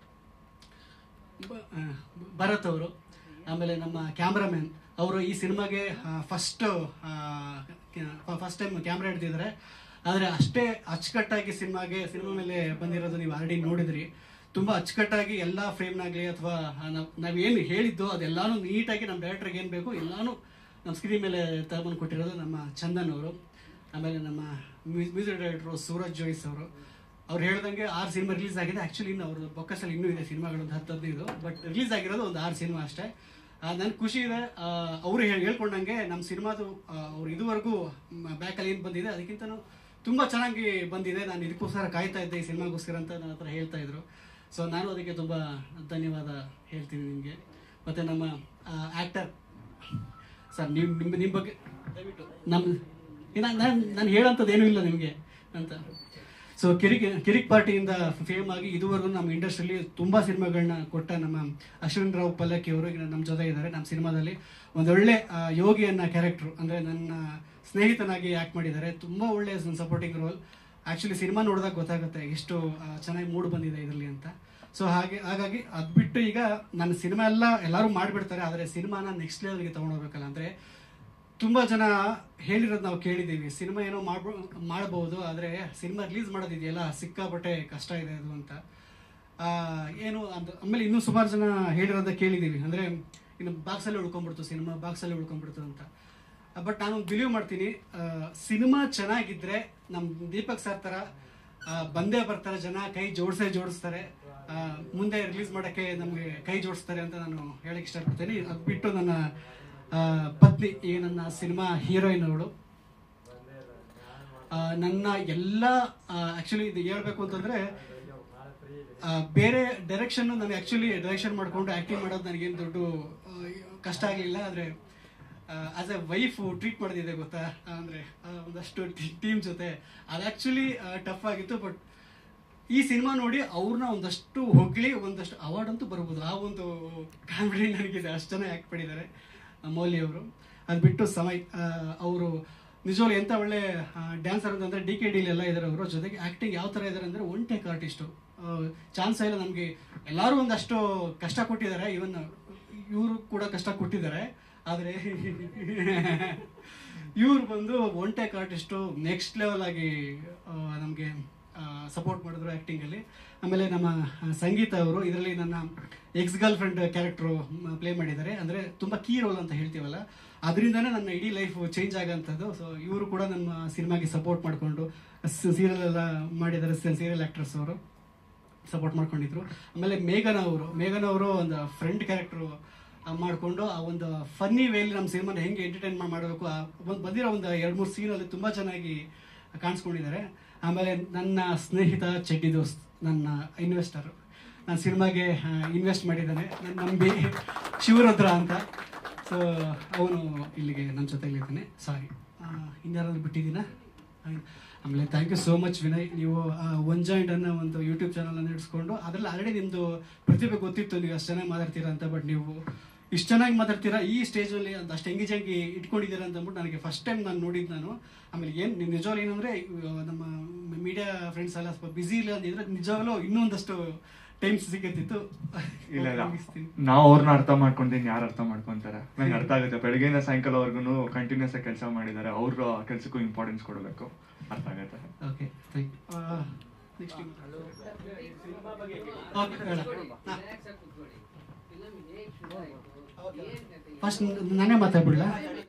ಬ- ಆ, ಭರತ್ ಅವರು ಆಮೇಲೆ ನಮ್ಮ ಕ್ಯಾಮ್ರಾಮ್ಯಾನ್ ಅವರು ಈ ಸಿನಿಮಾಗೆ ಫಸ್ಟ್ ಫಸ್ಟ್ ಟೈಮ್ ಕ್ಯಾಮ್ರಾ ಹಿಡ್ದಿದ್ದಾರೆ ಆದರೆ ಅಷ್ಟೇ ಅಚ್ಚುಕಟ್ಟಾಗಿ ಸಿನಿಮಾಗೆ ಸಿನಿಮಾ ಮೇಲೆ ಬಂದಿರೋದು ನೀವು ಆಲ್ರೆಡಿ ನೋಡಿದ್ರಿ ತುಂಬ ಅಚ್ಚುಕಟ್ಟಾಗಿ ಎಲ್ಲ ಫ್ರೇಮ್ನಾಗಲಿ ಅಥವಾ ನಾವು ನಾವೇನು ಹೇಳಿದ್ದು ಅದೆಲ್ಲಾನು ನೀಟಾಗಿ ನಮ್ಮ ಡೈರೆಕ್ಟರ್ಗೆ ಏನು ಬೇಕು ಎಲ್ಲಾನು ನಮ್ಮ ಸ್ಕ್ರೀನ್ ಮೇಲೆ ತಗೊಂಡು ಕೊಟ್ಟಿರೋದು ನಮ್ಮ ಚಂದನ್ ಅವರು ಆಮೇಲೆ ನಮ್ಮ ಮ್ಯೂಸಿಕ್ ಡೈರೆಕ್ಟ್ರು ಸೂರಜ್ ಜೋಯ್ಸ್ ಅವರು ಅವ್ರು ಹೇಳ್ದಂಗೆ ಆರು ಸಿನಿಮಾ ರಿಲೀಸ್ ಆಗಿದೆ ಆ್ಯಕ್ಚುಲಿ ಇನ್ನು ಅವ್ರ ಬೊಕ್ಕಸಲ್ಲಿ ಇನ್ನೂ ಇದೆ ಸಿನಿಮಾಗಳು ಒಂದು ಹತ್ತು ಹದಿನೈದು ಬಟ್ ರಿಲೀಸ್ ಆಗಿರೋದು ಒಂದು ಆರು ಸಿನಿಮಾ ಅಷ್ಟೇ ನನ್ಗೆ ಖುಷಿ ಇದೆ ಅವರು ಹೇಳಿ ಹೇಳ್ಕೊಂಡಂಗೆ ನಮ್ಮ ಸಿನಿಮಾದು ಅವ್ರು ಇದುವರೆಗೂ ಬ್ಯಾಕಲ್ಲಿ ಏನು ಬಂದಿದೆ ಅದಕ್ಕಿಂತನೂ ತುಂಬ ಚೆನ್ನಾಗಿ ಬಂದಿದೆ ನಾನು ಇದಕ್ಕೋಸ್ಕರ ಕಾಯ್ತಾ ಇದ್ದೆ ಈ ಸಿನಿಮಾಗೋಸ್ಕರ ಅಂತ ನನ್ನ ಹತ್ರ ಹೇಳ್ತಾ ಇದ್ರು ಸೊ ನಾನು ಅದಕ್ಕೆ ತುಂಬ ಧನ್ಯವಾದ ಹೇಳ್ತೀನಿ ನಿಮಗೆ ಮತ್ತು ನಮ್ಮ ಆ್ಯಕ್ಟರ್ ಸರ್ ನೀವು ನಿಮ್ಮ ನಿಮ್ಮ ಬಗ್ಗೆ ದಯವಿಟ್ಟು ನಮ್ಮ ನಾನು ನಾನು ಹೇಳೋಂಥದ್ದು ಏನೂ ಇಲ್ಲ ನಿಮಗೆ ಅಂತ ಸೊ ಕಿರಿಕ್ ಕಿರಿಕ್ ಪಾರ್ಟಿಯಿಂದ ಫೇಮ್ ಆಗಿ ಇದುವರೆಗೂ ನಮ್ಮ ಇಂಡಸ್ಟ್ರಿಯಲ್ಲಿ ತುಂಬ ಸಿನಿಮಾಗಳನ್ನ ಕೊಟ್ಟ ನಮ್ಮ ಅಶ್ವಿನ್ ರಾವ್ ಪಲ್ಲಕ್ಕಿ ಅವರು ಈಗ ನಮ್ಮ ಜೊತೆ ಇದ್ದಾರೆ ನಮ್ಮ ಸಿನಿಮಾದಲ್ಲಿ ಒಂದೊಳ್ಳೆ ಆ, ಯೋಗಿ ಅನ್ನೋ ಕ್ಯಾರೆಕ್ಟ್ರು ಅಂದರೆ ನನ್ನ ಸ್ನೇಹಿತನಾಗಿ ಆ್ಯಕ್ಟ್ ಮಾಡಿದ್ದಾರೆ ತುಂಬ ಒಳ್ಳೆ ಸಪೋರ್ಟಿಂಗ್ ರೋಲ್ ಆ್ಯಕ್ಚುಲಿ ಸಿನಿಮಾ ನೋಡಿದಾಗ ಗೊತ್ತಾಗುತ್ತೆ ಎಷ್ಟು ಆ, ಚೆನ್ನಾಗಿ ಮೂಡ್ ಬಂದಿದೆ ಇದರಲ್ಲಿ ಅಂತ ಸೊ ಹಾಗೆ ಹಾಗಾಗಿ ಅದು ಬಿಟ್ಟು ಈಗ ನನ್ನ ಸಿನಿಮಾ ಎಲ್ಲ ಎಲ್ಲರೂ ಮಾಡಿಬಿಡ್ತಾರೆ ಆದರೆ ಸಿನಿಮಾನ ನೆಕ್ಸ್ಟ್ ಲೆವೆಲ್ಗೆ ತೊಗೊಂಡೋಗ್ಬೇಕಲ್ಲ ಅಂದರೆ ತುಂಬ ಜನ ಹೇಳಿರೋದು ನಾವು ಕೇಳಿದ್ದೀವಿ ಸಿನಿಮಾ ಏನೋ ಮಾಡ್ಬೋ ಮಾಡ್ಬೋದು ಆದರೆ ಸಿನಿಮಾ ರಿಲೀಸ್ ಮಾಡೋದಿದೆಯಲ್ಲ ಸಿಕ್ಕಾಪಟ್ಟೆ ಕಷ್ಟ ಇದೆ ಅದು ಅಂತ ಆ, ಏನು ಅಂತ ಆಮೇಲೆ ಇನ್ನೂ ಸುಮಾರು ಜನ ಹೇಳಿರೋದ ಕೇಳಿದ್ದೀವಿ ಅಂದರೆ ಇನ್ನು ಬಾಕ್ಸಲ್ಲಿ ಉಳ್ಕೊಂಡ್ಬಿಡ್ತು ಸಿನಿಮಾ ಬಾಕ್ಸಲ್ಲಿ ಉಳ್ಕೊಂಡ್ಬಿಡ್ತು ಅಂತ ಬಟ್ ನಾನು ಬಿಲೀವ್ ಮಾಡ್ತೀನಿ ಸಿನಿಮಾ ಚೆನ್ನಾಗಿದ್ದರೆ ನಮ್ಮ ದೀಪಕ್ ಸರ್ ಥರ ಆ, ಬಂದೇ ಬರ್ತಾರೆ ಜನ ಕೈ ಜೋಡಿಸೇ ಜೋಡಿಸ್ತಾರೆ ಆ, ಮುಂದೆ ರಿಲೀಸ್ ಮಾಡೋಕ್ಕೆ ನಮಗೆ ಕೈ ಜೋಡಿಸ್ತಾರೆ ಅಂತ ನಾನು ಹೇಳಕ್ಕೆ ಇಷ್ಟಪಡ್ತೀನಿ ಅದು ಬಿಟ್ಟು ನನ್ನ ಆ, ಪತ್ನಿ ಈ ನನ್ನ ಸಿನಿಮಾ ಹೀರೋಯಿನ್ ಅವಳು ಆ, ನನ್ನ ಎಲ್ಲ ಆ್ಯಕ್ಚುಲಿ ಇದು ಹೇಳ್ಬೇಕು ಅಂತಂದರೆ ಬೇರೆ ಡೈರೆಕ್ಷನ್ ನಾನು ಆ್ಯಕ್ಚುಲಿ ಡೈರೆಕ್ಷನ್ ಮಾಡಿಕೊಂಡು ಆ್ಯಕ್ಟಿಂಗ್ ಮಾಡೋದು ನನಗೇನು ದೊಡ್ಡ ಆ, ಕಷ್ಟ ಆಗಲಿಲ್ಲ ಆದರೆ ಆಸ್ ಎ ವೈಫ್ ಟ್ರೀಟ್ ಮಾಡೋದಿದೆ ಗೊತ್ತಾ ಅಂದರೆ ಒಂದಷ್ಟು ಟೀಮ್ ಜೊತೆ ಅದು ಆ್ಯಕ್ಚುಲಿ ಟಫ್ ಆಗಿತ್ತು ಬಟ್ ಈ ಸಿನಿಮಾ ನೋಡಿ ಅವ್ರನ್ನ ಒಂದಷ್ಟು ಹೊಗಳಿ ಒಂದಷ್ಟು ಅವಾರ್ಡ್ ಅಂತೂ ಬರ್ಬೋದು ಆ ಒಂದು ಕಾಮಿಡಿ ನನಗಿದೆ ಅಷ್ಟು ಜನ ಆ್ಯಕ್ಟ್ ಮಾಡಿದ್ದಾರೆ ಆ, ಮೌಲಿ ಅವರು ಅದು ಬಿಟ್ಟು ಸಮಯ್ ಅವರು ನಿಜವಾಗ್ಲೂ ಎಂಥ ಒಳ್ಳೆ ಡ್ಯಾನ್ಸರ್ ಅಂತಂದರೆ ಡಿ ಕೆ ಡಿಲಿ ಎಲ್ಲ ಇದ್ದಾರೆ ಅವರು ಜೊತೆಗೆ ಆ್ಯಕ್ಟಿಂಗ್ ಯಾವ ಥರ ಇದ್ದಾರೆ ಅಂದರೆ ಒನ್ ಟೇಕ್ ಆರ್ಟಿಸ್ಟು ಚಾನ್ಸ್ ಇಲ್ಲ ನಮಗೆ ಎಲ್ಲರೂ ಒಂದಷ್ಟು ಕಷ್ಟ ಕೊಟ್ಟಿದ್ದಾರೆ ಇವನ್ ಇವರು ಕೂಡ ಕಷ್ಟ ಕೊಟ್ಟಿದ್ದಾರೆ ಆದರೆ ಇವ್ರು ಬಂದು one take artist next level ಆಗಿ ನಮಗೆ ಸಪೋರ್ಟ್ ಮಾಡಿದ್ರು ಆ್ಯಕ್ಟಿಂಗಲ್ಲಿ ಆಮೇಲೆ ನಮ್ಮ ಆ, ಸಂಗೀತ ಅವರು ಇದರಲ್ಲಿ ನನ್ನ ex girlfriend character play ಮಾಡಿದ್ದಾರೆ ಅಂದರೆ ತುಂಬ ಕೀ ರೋಲ್ ಅಂತ ಹೇಳ್ತೀವಲ್ಲ ಅದರಿಂದನೇ ನನ್ನ ಇಡೀ ಲೈಫ್ ಚೇಂಜ್ ಆಗೋಂಥದ್ದು ಸೊ ಇವರು ಕೂಡ ನಮ್ಮ ಸಿನಿಮಾಗೆ ಸಪೋರ್ಟ್ ಮಾಡಿಕೊಂಡು ಸೀರಿಯಲ್ ಎಲ್ಲ ಮಾಡಿದ್ದಾರೆ ಸೀರಿಯಲ್ ಆ್ಯಕ್ಟ್ರಸ್ ಅವರು ಸಪೋರ್ಟ್ ಮಾಡ್ಕೊಂಡಿದ್ರು ಆಮೇಲೆ ಮೇಘನ ಅವರು ಮೇಘನ ಅವರು ಒಂದು ಫ್ರೆಂಡ್ ಕ್ಯಾರೆಕ್ಟ್ರು ಮಾಡಿಕೊಂಡು ಆ ಒಂದು ಫನ್ನಿ ವೇಲಿ ನಮ್ಮ ಸಿನಿಮಾನ ಹೆಂಗೆ ಎಂಟರ್ಟೈನ್ ಮಾಡಬೇಕು ಆ ಒಂದು ಬಂದಿರೋ ಒಂದು ಎರಡು ಮೂರು ಸೀನಲ್ಲಿ ತುಂಬ ಚೆನ್ನಾಗಿ ಕಾಣಿಸ್ಕೊಂಡಿದ್ದಾರೆ ಆಮೇಲೆ ನನ್ನ ಸ್ನೇಹಿತ ಚಡ್ಡಿ ದೋಸ್ತ್ ನನ್ನ ಇನ್ವೆಸ್ಟರು ನನ್ನ ಸಿನಿಮಾಗೆ ಇನ್ವೆಸ್ಟ್ ಮಾಡಿದ್ದಾನೆ ನನ್ನ ನಂಬಿ ಶಿವರುದ್ರ ಅಂತ ಸೊ ಅವನು ಇಲ್ಲಿಗೆ ನನ್ನ ಜೊತೆಲಿದ್ದಾನೆ ಸಾರಿ ಇನ್ಯಾರಾದ್ರೂ ಬಿಟ್ಟಿದ್ದೀನಾ ಆಮೇಲೆ thank you so much Vinay ನೀವು ಒನ್ ಜಾಯಿಂಟ್ ಅನ್ನೋ ಒಂದು ಯೂಟ್ಯೂಬ್ ಚಾನಲ್ ನಡೆಸ್ಕೊಂಡು ಅದರಲ್ಲಿ ಆಲ್ರೆಡಿ ನಿಮ್ಮದು ಪ್ರತಿಭೆ ಗೊತ್ತಿತ್ತು ನೀವು ಅಷ್ಟು ಚೆನ್ನಾಗಿ ಮಾತಾಡ್ತೀರಾ ಅಂತ ಬಟ್ ನೀವು ಇಷ್ಟು ಚೆನ್ನಾಗಿ ಮಾತಾಡ್ತೀರಾ ಈ ಸ್ಟೇಜಲ್ಲಿ ಒಂದು ಅಷ್ಟು ಎಂಗೇಜ್ ಆಗಿ ಇಟ್ಕೊಂಡಿದ್ದೀರಾ ಅಂತ ಅಂದ್ಬಿಟ್ಟು ನನಗೆ ಫಸ್ಟ್ ಟೈಮ್ ನಾನು ನೋಡಿದ್ದು ನಾನು ಆಮೇಲೆ ಏನು ನೀವು ನಿಜವಾಗ್ಲೂ ಏನಂದರೆ ನಮ್ಮ ಮೀಡಿಯಾ ಫ್ರೆಂಡ್ಸ್ ಎಲ್ಲ ಸ್ವಲ್ಪ ಬ್ಯುಸಿ ಇಲ್ಲ ಅಂದಿದ್ರೆ ನಿಜವಾಗ್ಲೂ ಇನ್ನೊಂದಷ್ಟು ಟೈಮ್ಸ್ ಸಿಗತ್ತಿತ್ತು ಇಲ್ಲ ಇಲ್ಲ ಮುಗಿಸ್ತೀನಿ. ನಾವು ಅವ್ರನ್ನ ಅರ್ಥ ಮಾಡ್ಕೊಂತೀನಿ ಯಾರು ಅರ್ಥ ಮಾಡ್ಕೊಂತಾರೆ ನಂಗೆ ಅರ್ಥ ಆಗುತ್ತೆ ಬೆಳಗ್ಗೆಯಿಂದ ಸಾಯಂಕಾಲವರೆಗೂ ಕಂಟಿನ್ಯೂಸ್ ಆಗಿ ಕೆಲಸ ಮಾಡಿದ್ದಾರೆ ಅವ್ರ ಕೆಲಸಕ್ಕೂ ಇಂಪಾರ್ಟೆನ್ಸ್ ಕೊಡಬೇಕು ಅರ್ಥ ಆಗುತ್ತೆ okay thank you next okay ಬೇಡ ಫಸ್ಟ್ ನಾನೇ ಮಾತಾಡ್ಬಿಡ್ಲ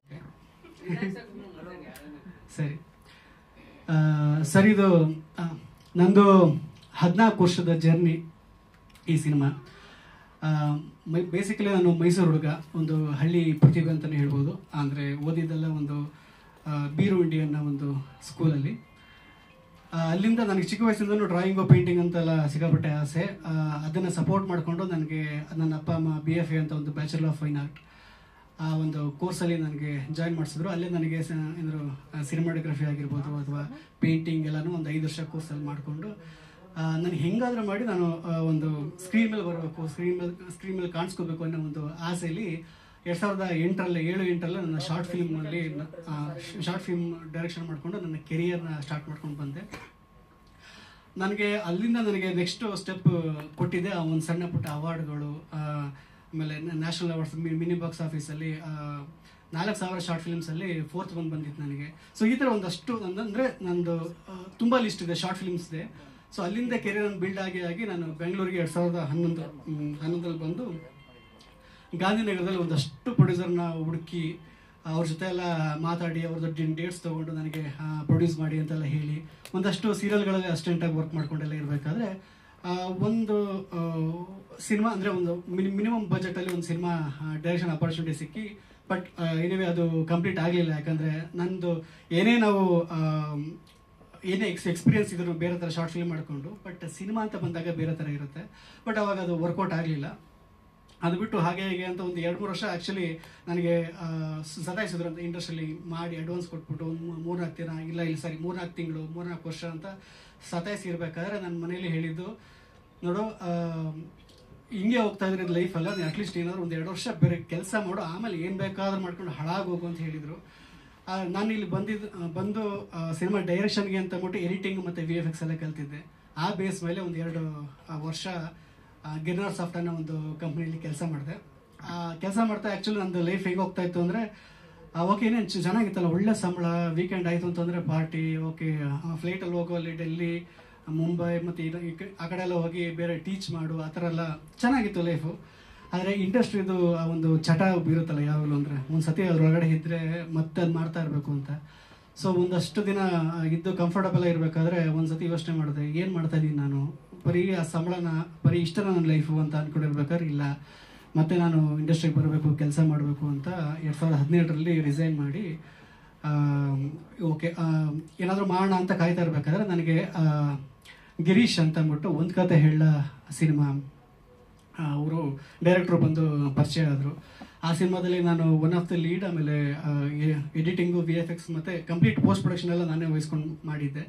ಸರಿ ಆ, ಸರ್ ಇದು ಆ, ನಂದು ಹದಿನಾಲ್ಕು ವರ್ಷದ ಜರ್ನಿ ಈ ಸಿನಿಮಾ ಬೇಸಿಕಲಿ ನಾನು ಮೈಸೂರು ಹುಡುಗ ಒಂದು ಹಳ್ಳಿ ಪ್ರತಿಭೆ ಅಂತಲೇ ಹೇಳ್ಬೋದು ಅಂದರೆ ಓದಿದ್ದೆಲ್ಲ ಒಂದು ಆ, ಬೀರುಂಡಿ ಅನ್ನೋ ಒಂದು ಸ್ಕೂಲಲ್ಲಿ ಆ, ಅಲ್ಲಿಂದ ನನಗೆ ಚಿಕ್ಕ ವಯಸ್ಸಿಂದನೂ ಡ್ರಾಯಿಂಗು ಪೇಂಟಿಂಗ್ ಅಂತೆಲ್ಲ ಸಿಕ್ಕಾಪಟ್ಟೆ ಆಸೆ ಆ, ಅದನ್ನು ಸಪೋರ್ಟ್ ಮಾಡಿಕೊಂಡು ನನಗೆ ನನ್ನ ಅಪ್ಪ ಅಮ್ಮ ಬಿ ಎಫ್ ಎ ಅಂತ ಒಂದು ಬ್ಯಾಚುಲರ್ ಆಫ್ ಫೈನ್ ಆರ್ಟ್ ಆ ಒಂದು ಕೋರ್ಸಲ್ಲಿ ನನಗೆ ಜಾಯಿನ್ ಮಾಡಿಸಿದ್ರು ಅಲ್ಲೇ ನನಗೆ ಏನಾದ್ರು ಸಿನಿಮಾಟೋಗ್ರಫಿ ಆಗಿರ್ಬೋದು ಅಥವಾ ಪೇಂಟಿಂಗ್ ಎಲ್ಲನೂ ಒಂದು ಐದು ವರ್ಷ ಕೋರ್ಸಲ್ಲಿ ಮಾಡಿಕೊಂಡು ನನಗೆ ಹೆಂಗಾದ್ರೂ ಮಾಡಿ ನಾನು ಆ, ಒಂದು ಸ್ಕ್ರೀನ್ ಮೇಲೆ ಬರಬೇಕು ಸ್ಕ್ರೀನ್ ಮೇಲೆ ಸ್ಕ್ರೀನ್ ಮೇಲೆ ಕಾಣಿಸ್ಕೋಬೇಕು ಅನ್ನೋ ಒಂದು ಆಸೆಯಲ್ಲಿ ಎರಡು ಸಾವಿರದ ಎಂಟರಲ್ಲಿ ಏಳು ಎಂಟರಲ್ಲಿ ನನ್ನ ಶಾರ್ಟ್ ಫಿಲ್ಮ್ನಲ್ಲಿ ಶಾರ್ಟ್ ಫಿಲ್ಮ್ ಡೈರೆಕ್ಷನ್ ಮಾಡಿಕೊಂಡು ನನ್ನ ಕೆರಿಯರ್ನ ಸ್ಟಾರ್ಟ್ ಮಾಡ್ಕೊಂಡು ಬಂದೆ ನನಗೆ ಅಲ್ಲಿಂದ ನನಗೆ ನೆಕ್ಸ್ಟ್ ಸ್ಟೆಪ್ ಕೊಟ್ಟಿದೆ ಆ ಒಂದು ಸಣ್ಣ ಪುಟ್ಟ ಅವಾರ್ಡ್ಗಳು ಆಮೇಲೆ ನ್ಯಾಷನಲ್ ಅವಾರ್ಡ್ಸ್ ಮಿನಿ ಬಾಕ್ಸ್ ಆಫೀಸಲ್ಲಿ ನಾಲ್ಕು ಸಾವಿರ ಶಾರ್ಟ್ ಫಿಲ್ಮ್ಸಲ್ಲಿ ಫೋರ್ತ್ ಬಂದು ಬಂದಿತ್ತು ನನಗೆ ಸೊ ಈ ಥರ ಒಂದಷ್ಟು ಅಂದರೆ ನಂದು ಆ, ತುಂಬ ಲಿಸ್ಟ್ ಇದೆ ಶಾರ್ಟ್ ಫಿಲ್ಮ್ಸ್ ಇದೆ ಸೊ ಅಲ್ಲಿಂದ ಕೆರಿಯರ್ ಬಿಲ್ಡ್ ಆಗಿ ಆಗಿ ನಾನು ಬೆಂಗಳೂರಿಗೆ ಎರಡು ಸಾವಿರದ ಹನ್ನೊಂದು ಹ್ಮ್, ಹನ್ನೊಂದರಲ್ಲಿ ಬಂದು ಗಾಂಧಿನಗರದಲ್ಲಿ ಒಂದಷ್ಟು ಪ್ರೊಡ್ಯೂಸರ್ನ ಹುಡುಕಿ ಅವ್ರ ಜೊತೆ ಎಲ್ಲ ಮಾತಾಡಿ ಅವ್ರದ್ದು ಡೇಟ್ಸ್ ತೊಗೊಂಡು ನನಗೆ ಪ್ರೊಡ್ಯೂಸ್ ಮಾಡಿ ಅಂತೆಲ್ಲ ಹೇಳಿ ಒಂದಷ್ಟು ಸೀರಿಯಲ್ಗಳಲ್ಲಿ ಅಸಿಸ್ಟೆಂಟಾಗಿ ವರ್ಕ್ ಮಾಡ್ಕೊಂಡೆಲ್ಲ ಇರಬೇಕಾದ್ರೆ ಒಂದು ಸಿನಿಮಾ ಅಂದರೆ ಒಂದು ಮಿನಿಮಮ್ ಬಜೆಟಲ್ಲಿ ಒಂದು ಸಿನಿಮಾ ಡೈರೆಕ್ಷನ್ ಅಪರ್ಚುನಿಟಿ ಸಿಕ್ಕಿ ಬಟ್ ಏನಿವೆ ಅದು ಕಂಪ್ಲೀಟ್ ಆಗಲಿಲ್ಲ ಯಾಕಂದರೆ ನಂದು ಏನೇ ನಾವು ಆ, ಏನೇ ಎಕ್ಸ್ ಎಕ್ಸ್ಪೀರಿಯನ್ಸ್ ಇದ್ರು ಬೇರೆ ಥರ ಶಾರ್ಟ್ ಫಿಲ್ಮ್ ಮಾಡಿಕೊಂಡು ಬಟ್ ಸಿನಿಮಾ ಅಂತ ಬಂದಾಗ ಬೇರೆ ಥರ ಇರುತ್ತೆ ಬಟ್ ಅವಾಗ ಅದು ವರ್ಕೌಟ್ ಆಗಲಿಲ್ಲ ಅದು ಬಿಟ್ಟು ಹಾಗೆ ಹೀಗೆ ಅಂತ ಒಂದು ಎರಡು ಮೂರು ವರ್ಷ ಆ್ಯಕ್ಚುಲಿ ನನಗೆ ಆ, ಸ- ಸತಾಯಿಸಿದ್ರು ಅಂತ ಇಂಡಸ್ಟ್ರಿಯಲ್ಲಿ ಮಾಡಿ ಅಡ್ವಾನ್ಸ್ ಕೊಟ್ಬಿಟ್ಟು ಒಂದು ಮೂರ್ನಾಲ್ಕು ದಿನ ಇಲ್ಲ ಇಲ್ಲ ಸರಿ ಮೂರ್ನಾಲ್ಕು ತಿಂಗಳು ಮೂರ್ನಾಲ್ಕು ವರ್ಷ ಅಂತ ಸತಾಯಿಸಿ ಇರಬೇಕಾದ್ರೆ ನನ್ನ ಮನೇಲಿ ಹೇಳಿದ್ದು ನೋಡು ಆ, ಹಿಂಗೆ ಹೋಗ್ತಾ ಇದ್ರೆ ಲೈಫ್ ಅಲ್ಲ ನೀನು ಅಟ್ಲೀಸ್ಟ್ ಏನಾದ್ರು ಒಂದು ಎರಡು ವರ್ಷ ಬೇರೆ ಕೆಲಸ ಮಾಡು ಆಮೇಲೆ ಏನು ಬೇಕಾದ್ರೂ ಮಾಡ್ಕೊಂಡು ಹಾಳಾಗೋಗು ಅಂತ ಹೇಳಿದರು ನಾನು ಇಲ್ಲಿ ಬಂದಿದ್ದು ಆ, ಬಂದು ಸಿನಿಮಾ ಡೈರೆಕ್ಷನ್ಗೆ ಅಂತ ಅಂದ್ಬಿಟ್ಟು ಎಡಿಟಿಂಗ್ ಮತ್ತು ವಿ ಎಫ್ ಎಕ್ಸ್ ಎಲ್ಲ ಕಲ್ತಿದ್ದೆ ಆ ಬೇಸ್ ಮೇಲೆ ಒಂದು ಎರಡು ಆ, ವರ್ಷ ಆ, ಗಿರ್ನಾರ್ ಸಾಫ್ಟ್ ಅನ್ನೋ ಒಂದು ಕಂಪ್ನಿಯಲ್ಲಿ ಕೆಲಸ ಮಾಡಿದೆ ಕೆಲಸ ಮಾಡ್ತಾ ಆ್ಯಕ್ಚುಲಿ ನಂದು ಲೈಫ್ ಹೇಗೆ ಹೋಗ್ತಾ ಇತ್ತು ಅಂದರೆ ಓಕೆ ಏನೇನು ಚೆನ್ನಾಗಿತ್ತಲ್ಲ ಒಳ್ಳೆ ಸಂಬಳ ವೀಕೆಂಡ್ ಆಯಿತು ಅಂತಂದರೆ ಪಾರ್ಟಿ ಓಕೆ ಫ್ಲೈಟಲ್ಲಿ ಹೋಗೋ ಅಲ್ಲಿ ಡೆಲ್ಲಿ ಮುಂಬೈ ಮತ್ತು ಇದು ಈ ಕಡೆ- ಆ ಕಡೆ ಎಲ್ಲ ಹೋಗಿ ಬೇರೆ ಟೀಚ್ ಮಾಡು ಆ ಥರ ಎಲ್ಲ ಚೆನ್ನಾಗಿತ್ತು ಲೈಫು ಆದರೆ ಇಂಡಸ್ಟ್ರಿದು ಆ ಒಂದು ಚಟ ಇರುತ್ತಲ್ಲ ಯಾವಾಗಲೂ ಅಂದರೆ ಒಂದು ಸತಿ ಅದ್ರೊಳಗಡೆ ಇದ್ದರೆ ಮತ್ತೆ ಅದು ಮಾಡ್ತಾ ಇರಬೇಕು ಅಂತ ಸೊ ಒಂದಷ್ಟು ದಿನ ಇದ್ದು ಕಂಫರ್ಟಬಲ್ ಆಗಿರ್ಬೇಕಾದ್ರೆ ಒಂದು ಸತಿ ಯೋಚನೆ ಮಾಡಿದೆ ಏನು ಮಾಡ್ತಾ ಇದ್ದೀನಿ ನಾನು ಬರೀ ಆ ಸಂಬಳನ ಬರೀ ಇಷ್ಟ ನನ್ನ ಲೈಫು ಅಂತ ಅಂದ್ಕೊಂಡಿರ್ಬೇಕಾದ್ರೆ ಇಲ್ಲ ಮತ್ತೆ ನಾನು ಇಂಡಸ್ಟ್ರಿಗೆ ಬರಬೇಕು ಕೆಲಸ ಮಾಡಬೇಕು ಅಂತ ಎರಡು ಸಾವಿರದ ಹದಿನೇಳರಲ್ಲಿ ರಿಸೈನ್ ಮಾಡಿ ಓಕೆ ಏನಾದರೂ ಮಾಡೋಣ ಅಂತ ಕಾಯ್ತಾ ಇರಬೇಕಾದ್ರೆ ನನಗೆ ಆ, ಗಿರೀಶ್ ಅಂತ ಅಂದ್ಬಿಟ್ಟು ಒಂದು ಕತೆ ಹೇಳ ಸಿನಿಮಾ ಅವರು ಡೈರೆಕ್ಟ್ರು ಬಂದು ಪರಿಚಯ ಆದರು ಆ ಸಿನಿಮಾದಲ್ಲಿ ನಾನು ಒನ್ ಆಫ್ ದ ಲೀಡ್ ಆಮೇಲೆ ಎಡಿಟಿಂಗು ವಿ ಎಫ್ ಎಕ್ಸ್ ಮತ್ತು ಕಂಪ್ಲೀಟ್ ಪೋಸ್ಟ್ ಪ್ರೊಡಕ್ಷನ್ ಎಲ್ಲ ನಾನೇ ವಹಿಸ್ಕೊಂಡು ಮಾಡಿದ್ದೆ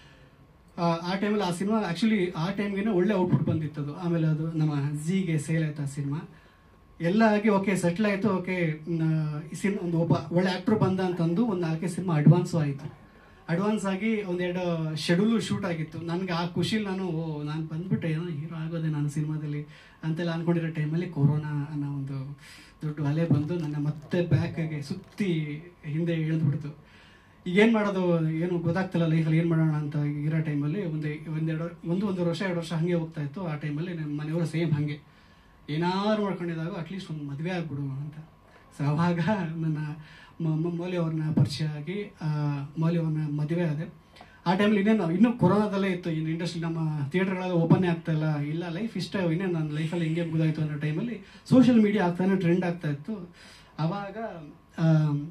ಆ, ಆ ಟೈಮಲ್ಲಿ ಆ ಸಿನಿಮಾ ಆ್ಯಕ್ಚುಲಿ ಆ ಟೈಮ್ಗೆ ಒಳ್ಳೆ ಔಟ್ಪುಟ್ ಬಂದಿತ್ತು ಅದು ಆಮೇಲೆ ಅದು ನಮ್ಮ ಝೀಗೆ ಸೇಲ್ ಆಯ್ತು ಆ ಸಿನಿಮಾ ಎಲ್ಲ ಆಗಿ ಓಕೆ ಸೆಟ್ಲ್ ಆಯಿತು ಓಕೆ ಈ ಸಿನಿಮಾ ಒಂದು ಒಬ್ಬ ಒಳ್ಳೆ ಆ್ಯಕ್ಟ್ರು ಬಂದ ಅಂತಂದು ಒಂದು ನಾಲ್ಕೈದು ಸಿನಿಮಾ ಅಡ್ವಾನ್ಸು ಆಯಿತು ಅಡ್ವಾನ್ಸ್ ಆಗಿ ಒಂದೆರಡು ಶೆಡ್ಯೂಲು ಶೂಟ್ ಆಗಿತ್ತು ನನಗೆ ಆ ಖುಷಿಲಿ ನಾನು ಓ ನಾನು ಬಂದ್ಬಿಟ್ಟೆ ಏನೋ ಹೀರೋ ಆಗೋದೆ ನಾನು ಸಿನಿಮಾದಲ್ಲಿ ಅಂತೆಲ್ಲ ಅಂದ್ಕೊಂಡಿರೋ ಟೈಮಲ್ಲಿ ಕೊರೋನಾ ಅನ್ನೋ ಒಂದು ದೊಡ್ಡ ಅಲೆ ಬಂದು ನನ್ನ ಮತ್ತೆ ಬ್ಯಾಕ್ಗೆ ಸುತ್ತಿ ಹಿಂದೆ ಇಳಿದ್ಬಿಡ್ತು ಈಗೇನು ಮಾಡೋದು ಏನು ಗೊತ್ತಾಗ್ತಿಲ್ಲ ಲೈಫಲ್ಲಿ ಏನು ಮಾಡೋಣ ಅಂತ ಇರೋ ಟೈಮಲ್ಲಿ ಒಂದು ಒಂದೆರಡು ಒಂದು ಒಂದೂವರೆ ವರ್ಷ ಎರಡು ವರ್ಷ ಹಾಗೆ ಹೋಗ್ತಾ ಇತ್ತು ಆ ಟೈಮಲ್ಲಿ ನಮ್ಮ ಮನೆಯವರು ಸೇಮ್ ಹಾಗೆ ಏನಾದ್ರು ಮಾಡ್ಕೊಂಡಿದ್ದಾಗ ಅಟ್ಲೀಸ್ಟ್ ಒಂದು ಮದುವೆ ಆಗ್ಬಿಡು ಅಂತ ಸೊ ಅವಾಗ ನನ್ನ ಮ- ಮ- ಮೌಲ್ಯ ಅವ್ರನ್ನ ಪರಿಚಯ ಆಗಿ ಆ, ಮೌಲ್ಯ ಅವ್ರನ್ನ ಮದುವೆ ಆದೆ ಆ ಟೈಮಲ್ಲಿ ಇನ್ನೇನು ಇನ್ನೂ ಕೊರೋನಾದಲ್ಲೇ ಇತ್ತು ಇನ್ನು ಇಂಡಸ್ಟ್ರಿ ನಮ್ಮ ಥಿಯೇಟರ್ಗಳೆಲ್ಲ ಓಪನ್ನೇ ಆಗ್ತಾ ಇಲ್ಲ ಇಲ್ಲ ಲೈಫ್ ಇಷ್ಟ ಇನ್ನೇನು ನನ್ನ ಲೈಫಲ್ಲಿ ಹಿಂಗೆ ಮುಗಿದಾಯ್ತು ಅನ್ನೋ ಟೈಮಲ್ಲಿ ಸೋಷಿಯಲ್ ಮೀಡಿಯಾ ಆಗ್ತಾನೆ ಟ್ರೆಂಡ್ ಆಗ್ತಾ ಇತ್ತು ಆವಾಗ ಆ,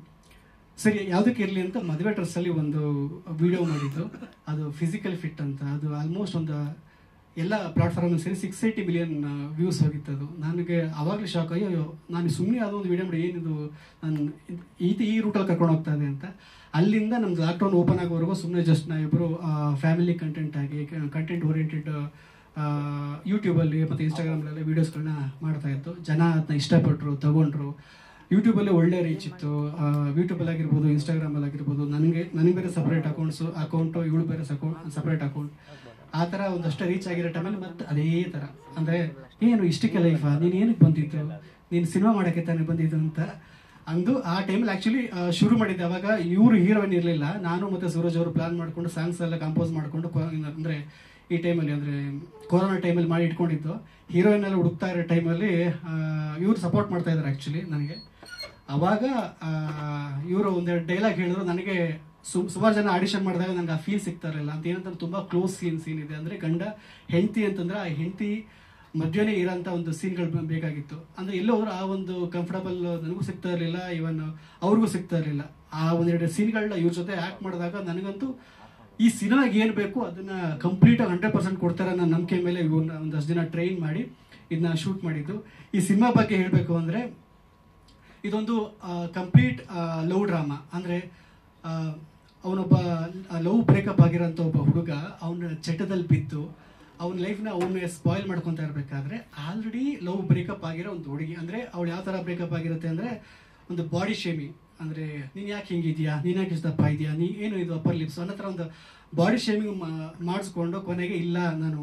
ಸರಿ ಯಾವುದಕ್ಕೆ ಇರಲಿ ಅಂತ ಮದುವೆ ಡ್ರೆಸ್ಸಲ್ಲಿ ಒಂದು ವಿಡಿಯೋ ಮಾಡಿದ್ದು ಅದು ಫಿಸಿಕಲ್ ಫಿಟ್ ಅಂತ ಅದು ಆಲ್ಮೋಸ್ಟ್ ಒಂದು ಎಲ್ಲ ಪ್ಲಾಟ್ಫಾರ್ಮಲ್ಲಿ ಸೇರಿ ಸಿಕ್ಸ್ ಏಯ್ಟಿ ಮಿಲಿಯನ್ ವ್ಯೂಸ್ ಹೋಗಿತ್ತು ಅದು ನನಗೆ ಆವಾಗಲೇ ಶಾಕ್ ಅಯ್ಯೋ ಅಯ್ಯೋ ನಾನು ಸುಮ್ಮನೆ ಯಾವುದೋ ಒಂದು ವಿಡಿಯೋ ಮಾಡಿ ಏನಿದು ನಾನು ಈ ಈ ರೂಟಲ್ಲಿ ಕರ್ಕೊಂಡು ಹೋಗ್ತಾ ಇದೆ ಅಂತ ಅಲ್ಲಿಂದ ನಮ್ದು ಲಾಕ್ಡೌನ್ ಓಪನ್ ಆಗೋವರೆಗೂ ಸುಮ್ಮನೆ ಜಸ್ಟ್ ನಾವಿಬ್ಬರು ಫ್ಯಾಮಿಲಿ ಕಂಟೆಂಟ್ ಆಗಿ ಕಂಟೆಂಟ್ ಓರಿಯೆಂಟೆಡ್ ಯೂಟ್ಯೂಬಲ್ಲಿ ಮತ್ತು ಇನ್ಸ್ಟಾಗ್ರಾಮಲ್ಲೆಲ್ಲ ವೀಡಿಯೋಸ್ಗಳನ್ನ ಮಾಡ್ತಾ ಇತ್ತು ಜನ ಅದನ್ನ ಇಷ್ಟಪಟ್ಟರು ತಗೊಂಡ್ರು ಯೂಟ್ಯೂಬಲ್ಲಿ ಒಳ್ಳೆ ರೀಚ್ ಇತ್ತು ಯೂಟ್ಯೂಬಲ್ಲಿ ಆಗಿರ್ಬೋದು ಇನ್ಸ್ಟಾಗ್ರಾಮಲ್ಲಿ ಆಗಿರ್ಬೋದು ನನಗೆ ನನಗೆ ಬೇರೆ ಸಪ್ರೇಟ್ ಅಕೌಂಟ್ಸು ಅಕೌಂಟು ಇವಳು ಬೇರೆ ಅಕೌಂಟ್ ಸಪ್ರೇಟ್ ಅಕೌಂಟ್ ಆ ಥರ ಒಂದಷ್ಟು ರೀಚ್ ಆಗಿರೋ ಟೈಮಲ್ಲಿ ಮತ್ತೆ ಅದೇ ಥರ ಅಂದರೆ ಏನು ಇಷ್ಟಕ್ಕೆ ಲೈಫಾ ನೀನು ಏನಕ್ಕೆ ಬಂದಿದ್ದು ನೀನು ಸಿನಿಮಾ ಮಾಡೋಕ್ಕೆ ತಾನೇ ಬಂದಿದ್ದು ಅಂತ ಅಂದು ಆ ಟೈಮಲ್ಲಿ ಆ್ಯಕ್ಚುಲಿ ಶುರು ಮಾಡಿದ್ದೆ ಅವಾಗ ಇವರು ಹೀರೋಯಿನ್ ಇರಲಿಲ್ಲ ನಾನು ಮತ್ತು ಸೂರಜ್ ಅವರು ಪ್ಲಾನ್ ಮಾಡಿಕೊಂಡು ಸಾಂಗ್ಸ್ ಎಲ್ಲ ಕಂಪೋಸ್ ಮಾಡಿಕೊಂಡು ಅಂದರೆ ಈ ಟೈಮಲ್ಲಿ ಅಂದರೆ ಕೊರೋನಾ ಟೈಮಲ್ಲಿ ಮಾಡಿ ಇಟ್ಕೊಂಡಿದ್ದು ಹೀರೋಯಿನ್ ಎಲ್ಲ ಹುಡುಕ್ತಾ ಇರೋ ಟೈಮಲ್ಲಿ ಇವ್ರು ಸಪೋರ್ಟ್ ಮಾಡ್ತಾ ಇದ್ದಾರೆ ಆ್ಯಕ್ಚುಲಿ ನನಗೆ ಅವಾಗ ಇವರು ಒಂದೆರಡು ಡೈಲಾಗ್ ಹೇಳಿದ್ರು ನನಗೆ ಸು- ಸುಮಾರು ಜನ ಆಡಿಷನ್ ಮಾಡಿದಾಗ ನಂಗೆ ಆ ಫೀಲ್ ಸಿಗ್ತಾ ಇರಲಿಲ್ಲ ಅಂತ ಏನಂತಂದ್ರೆ ತುಂಬ ಕ್ಲೋಸ್ ಸೀನ್ ಸೀನ್ ಇದೆ ಅಂದರೆ ಗಂಡ ಹೆಂಡತಿ ಅಂತಂದ್ರೆ ಆ ಹೆಂಡತಿ ಮಧ್ಯವೇ ಇರೋಂಥ ಒಂದು ಸೀನ್ಗಳು ಬೇಕಾಗಿತ್ತು ಅಂದರೆ ಎಲ್ಲೋ ಹೋದ್ರು ಆ ಒಂದು ಕಂಫರ್ಟಬಲ್ ನನಗೂ ಸಿಗ್ತಾ ಇರಲಿಲ್ಲ ಇವನ್ ಅವ್ರಿಗೂ ಸಿಗ್ತಾ ಇರಲಿಲ್ಲ ಆ ಒಂದೆರಡು ಸೀನ್ಗಳನ್ನ ಇವ್ರ ಜೊತೆ ಆ್ಯಕ್ಟ್ ಮಾಡಿದಾಗ ನನಗಂತೂ ಈ ಸಿನಿಮಾಗೆ ಏನು ಬೇಕು ಅದನ್ನ ಕಂಪ್ಲೀಟ್ ಹಂಡ್ರೆಡ್ ಪರ್ಸೆಂಟ್ ಕೊಡ್ತಾರೆ ಅನ್ನೋ ನಂಬಿಕೆ ಮೇಲೆ ಇವನ್ನ ಒಂದಷ್ಟು ದಿನ ಟ್ರೈನ್ ಮಾಡಿ ಇದನ್ನ ಶೂಟ್ ಮಾಡಿದ್ದು ಈ ಸಿನಿಮಾ ಬಗ್ಗೆ ಹೇಳಬೇಕು ಅಂದರೆ ಇದೊಂದು ಕಂಪ್ಲೀಟ್ ಲವ್ ಡ್ರಾಮಾ ಅಂದರೆ ಅವನೊಬ್ಬ ಲವ್ ಬ್ರೇಕಪ್ ಆಗಿರೋಂಥ ಒಬ್ಬ ಹುಡುಗ ಅವನ ಚಟದಲ್ಲಿ ಬಿದ್ದು ಅವನ ಲೈಫ್ನ ಅವನ್ನ ಸ್ಪಾಯ್ಲ್ ಮಾಡ್ಕೊತಾ ಇರಬೇಕಾದ್ರೆ ಆಲ್ರೆಡಿ ಲವ್ ಬ್ರೇಕಪ್ ಆಗಿರೋ ಒಂದು ಹುಡುಗಿ ಅಂದರೆ ಅವಳು ಯಾವ ಥರ ಬ್ರೇಕಪ್ ಆಗಿರುತ್ತೆ ಅಂದರೆ ಒಂದು ಬಾಡಿ ಶೇಮಿಂಗ್ ಅಂದರೆ ನೀನು ಯಾಕೆ ಹಿಂಗಿದ್ಯಾ ನೀನು ಯಾಕೆ ಇಷ್ಟು ದಪ್ಪ ಇದೆಯಾ ನೀ ಏನು ಇದು ಅಪ್ಪರ್ ಲಿಪ್ಸ್ ಅನ್ನೋ ಥರ ಒಂದು ಬಾಡಿ ಶೇಮಿಂಗ್ ಮಾಡಿಸ್ಕೊಂಡು ಕೊನೆಗೆ ಇಲ್ಲ ನಾನು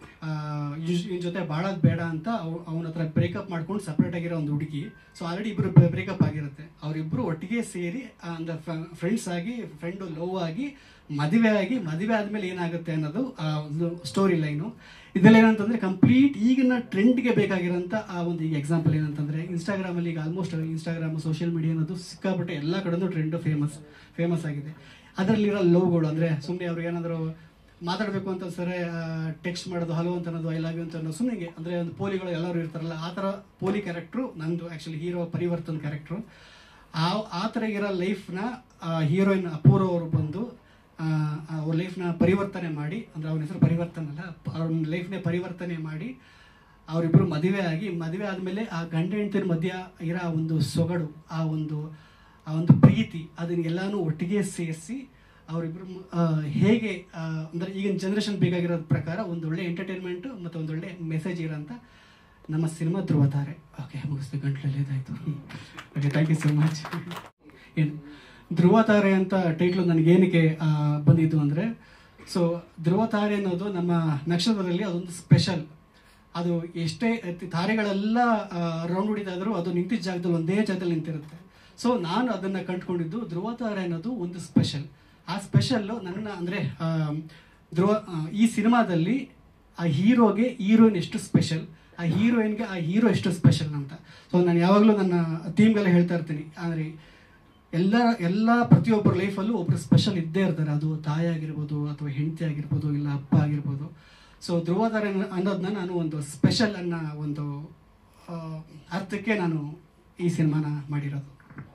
ಇವ್ನ ಜೊತೆ ಬಾಳೋದು ಬೇಡ ಅಂತ ಅವನ ಹತ್ರ ಬ್ರೇಕಪ್ ಮಾಡ್ಕೊಂಡು ಸಪ್ರೇಟ್ ಆಗಿರೋ ಒಂದು ಹುಡುಗಿ ಸೊ ಆಲ್ರೆಡಿ ಇಬ್ಬರು ಬ್ರೇಕಪ್ ಆಗಿರುತ್ತೆ ಅವರಿಬ್ಬರು ಒಟ್ಟಿಗೆ ಸೇರಿ ಅಂದ್ರೆ ಫ್ರೆಂಡ್ಸ್ ಆಗಿ ಫ್ರೆಂಡು ಲವ್ ಆಗಿ ಮದುವೆ ಆಗಿ ಮದುವೆ ಆದಮೇಲೆ ಏನಾಗುತ್ತೆ ಅನ್ನೋದು ಆ ಒಂದು ಸ್ಟೋರಿ ಲೈನು ಇದೆಲ್ಲ ಏನಂತಂದ್ರೆ ಕಂಪ್ಲೀಟ್ ಈಗಿನ ಟ್ರೆಂಡ್ಗೆ ಬೇಕಾಗಿರೋಂಥ ಆ ಒಂದು ಈಗ ಎಕ್ಸಾಂಪಲ್ ಏನಂತಂದ್ರೆ ಇನ್ಸ್ಟಾಗ್ರಾಮಲ್ಲಿ ಈಗ ಆಲ್ಮೋಸ್ಟ್ ಇನ್ಸ್ಟಾಗ್ರಾಮ್ ಸೋಷಿಯಲ್ ಮೀಡಿಯಾ ಅನ್ನೋದು ಸಿಕ್ಕಾಪಟ್ಟೆ ಎಲ್ಲ ಕಡೆನೂ ಟ್ರೆಂಡ್ ಫೇಮಸ್ ಫೇಮಸ್ ಆಗಿದೆ ಅದರಲ್ಲಿರೋ ಲವ್ಗಳು ಅಂದರೆ ಸುಮ್ಮನೆ ಅವ್ರಿಗೆ ಏನಾದರೂ ಮಾತಾಡಬೇಕು ಅಂತ ಸರಿ ಟೆಕ್ಸ್ಟ್ ಮಾಡೋದು ಹಲೋ ಅಂತ ಅನ್ನೋದು ಐ ಲವ್ ಯು ಅಂತ ಅನ್ನೋದು ಸುಮ್ಮನೆ ಅಂದರೆ ಒಂದು ಪೋಲಿಗಳು ಎಲ್ಲರೂ ಇರ್ತಾರಲ್ಲ ಆ ಥರ ಪೋಲಿ ಕ್ಯಾರೆಕ್ಟ್ರು ನಂದು ಆ್ಯಕ್ಚುಲಿ ಹೀರೋ ಪರಿವರ್ತನ್ ಕ್ಯಾರೆಕ್ಟ್ರು ಆ ಆ ಥರ ಇರೋ ಲೈಫ್ನ ಹೀರೋಯಿನ್ ಅಪೂರ್ವ ಅವರು ಬಂದು ಆ, ಅವ್ರ ಲೈಫ್ನ ಪರಿವರ್ತನೆ ಮಾಡಿ ಅಂದರೆ ಅವನ ಹೆಸರು ಪರಿವರ್ತನೆ ಅಲ್ಲ ಅವ್ರ ಲೈಫ್ನೇ ಪರಿವರ್ತನೆ ಮಾಡಿ ಅವರಿಬ್ಬರು ಮದುವೆ ಆಗಿ ಮದುವೆ ಆದಮೇಲೆ ಆ ಗಂಡ ಹೆಂಡತಿರ ಮಧ್ಯ ಇರೋ ಆ ಒಂದು ಸೊಗಡು ಆ ಒಂದು ಆ ಒಂದು ಪ್ರೀತಿ ಅದನ್ನೆಲ್ಲಾನು ಒಟ್ಟಿಗೆ ಸೇರಿಸಿ ಅವರಿಬ್ಬರು ಹೇಗೆ ಆ, ಅಂದ್ರೆ ಈಗಿನ ಜನ್ರೇಷನ್ ಬೇಕಾಗಿರೋದ್ ಪ್ರಕಾರ ಒಂದೊಳ್ಳೆ ಎಂಟರ್ಟೈನ್ಮೆಂಟ್ ಮತ್ತು ಒಂದೊಳ್ಳೆ ಮೆಸೇಜ್ ಇರೋಂಥ ನಮ್ಮ ಸಿನಿಮಾ ಧ್ರುವತಾರೆ ಓಕೆ ಮುಗಿಸ್ತು ಗಂಟ್ಲಲ್ಲಿ ಇದಾಯಿತು okay thank you so much ಏನು ಧ್ರುವತಾರೆ ಅಂತ ಟೈಟ್ಲು ನನಗೇನಕ್ಕೆ ಆ, ಬಂದಿದ್ದು ಅಂದರೆ ಸೊ ಧ್ರುವತಾರೆ ಅನ್ನೋದು ನಮ್ಮ ನಕ್ಷತ್ರದಲ್ಲಿ ಅದೊಂದು ಸ್ಪೆಷಲ್ ಅದು ಎಷ್ಟೇ ಎತ್ತಿ- ತಾರೆಗಳೆಲ್ಲ ರೌಂಡ್ ಹೊಡಿತಾದ್ರೂ ಅದು ನಿಂತಿದ್ದ ಜಾಗದಲ್ಲಿ ಒಂದೇ ಜಾಗದಲ್ಲಿ ನಿಂತಿರುತ್ತೆ ಸೊ ನಾನು ಅದನ್ನು ಕಂಡುಕೊಂಡಿದ್ದು ಧ್ರುವತಾರೆ ಅನ್ನೋದು ಒಂದು ಸ್ಪೆಷಲ್ ಆ ಸ್ಪೆಷಲ್ಲು ನನ್ನ ಅಂದರೆ ಧ್ರುವ ಆ, ಈ ಸಿನಿಮಾದಲ್ಲಿ ಆ ಹೀರೋಗೆ ಹೀರೋಯಿನ್ ಎಷ್ಟು ಸ್ಪೆಷಲ್ ಆ ಹೀರೋಯಿನ್ಗೆ ಆ ಹೀರೋ ಎಷ್ಟು ಸ್ಪೆಷಲ್ ಅಂತ ಸೊ ನಾನು ಯಾವಾಗಲೂ ನನ್ನ ಟೀಮ್ಗೆಲ್ಲ ಹೇಳ್ತಾ ಇರ್ತೀನಿ ಅಂದರೆ ಎಲ್ಲ ಎಲ್ಲ ಪ್ರತಿಯೊಬ್ಬರ ಲೈಫಲ್ಲೂ ಒಬ್ಬರು ಸ್ಪೆಷಲ್ ಇದ್ದೇ ಇರ್ತಾರೆ ಅದು ತಾಯಿ ಆಗಿರ್ಬೋದು ಅಥವಾ ಹೆಂಡತಿ ಆಗಿರ್ಬೋದು ಇಲ್ಲ ಅಪ್ಪ ಆಗಿರ್ಬೋದು ಸೊ ಧ್ರುವಧಾರ ಅನ್ನೋದನ್ನ ನಾನು ಒಂದು ಸ್ಪೆಷಲ್ ಅನ್ನೋ ಒಂದು ಆ, ಅರ್ಥಕ್ಕೆ ನಾನು ಈ ಸಿನಿಮಾನ ಮಾಡಿರೋದು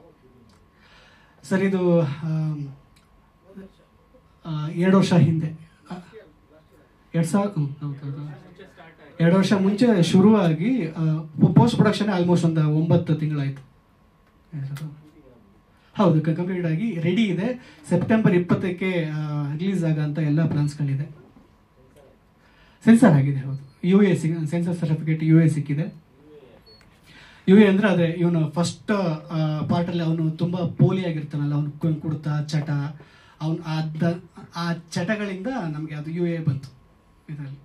ಸರ್ ಇದು ಆಮ್, ಆ, ಎರಡು ವರ್ಷ ಹಿಂದೆ ಆ, ಎರಡು ಸಾವಿರ ಹ್ಮ್, ಹೌದು, ಹೌದು. ಎರಡು ವರ್ಷ ಮುಂಚೆ ಶುರುವಾಗಿ ಪೋಸ್ಟ್ ಪ್ರೊಡಕ್ಷನ್ ಆಲ್ಮೋಸ್ಟ್ ಒಂದು ಒಂಬತ್ತು ತಿಂಗಳಾಯ್ತು ಹೌದು ಕಂಪ್ಲೀಟ್ ಆಗಿ ರೆಡಿ ಇದೆ ಸೆಪ್ಟೆಂಬರ್ ಇಪ್ಪತ್ತಕ್ಕೆ ರಿಲೀಸ್ ಆಗಂತ ಎಲ್ಲ ಪ್ಲಾನ್ಸ್ಗಳಿದೆ ಸೆನ್ಸರ್ ಆಗಿದೆ ಹೌದು U A C censor certificate U A ಸಿಕ್ಕಿದೆ ಯು ಎ ಅಂದ್ರೆ ಅದೇ ಇವನು ಫಸ್ಟ್ ಪಾರ್ಟಲ್ಲಿ ಅವನು ತುಂಬಾ ಪೋಲಿ ಆಗಿರ್ತಾನಲ್ಲ ಅವನು ಕುಡ್ತ ಚಟ ಅವನು ಅದ ಆ ಚಟಗಳಿಂದ ನಮಗೆ ಅದು ಯು ಎ ಬಂತು ಇದರಲ್ಲಿ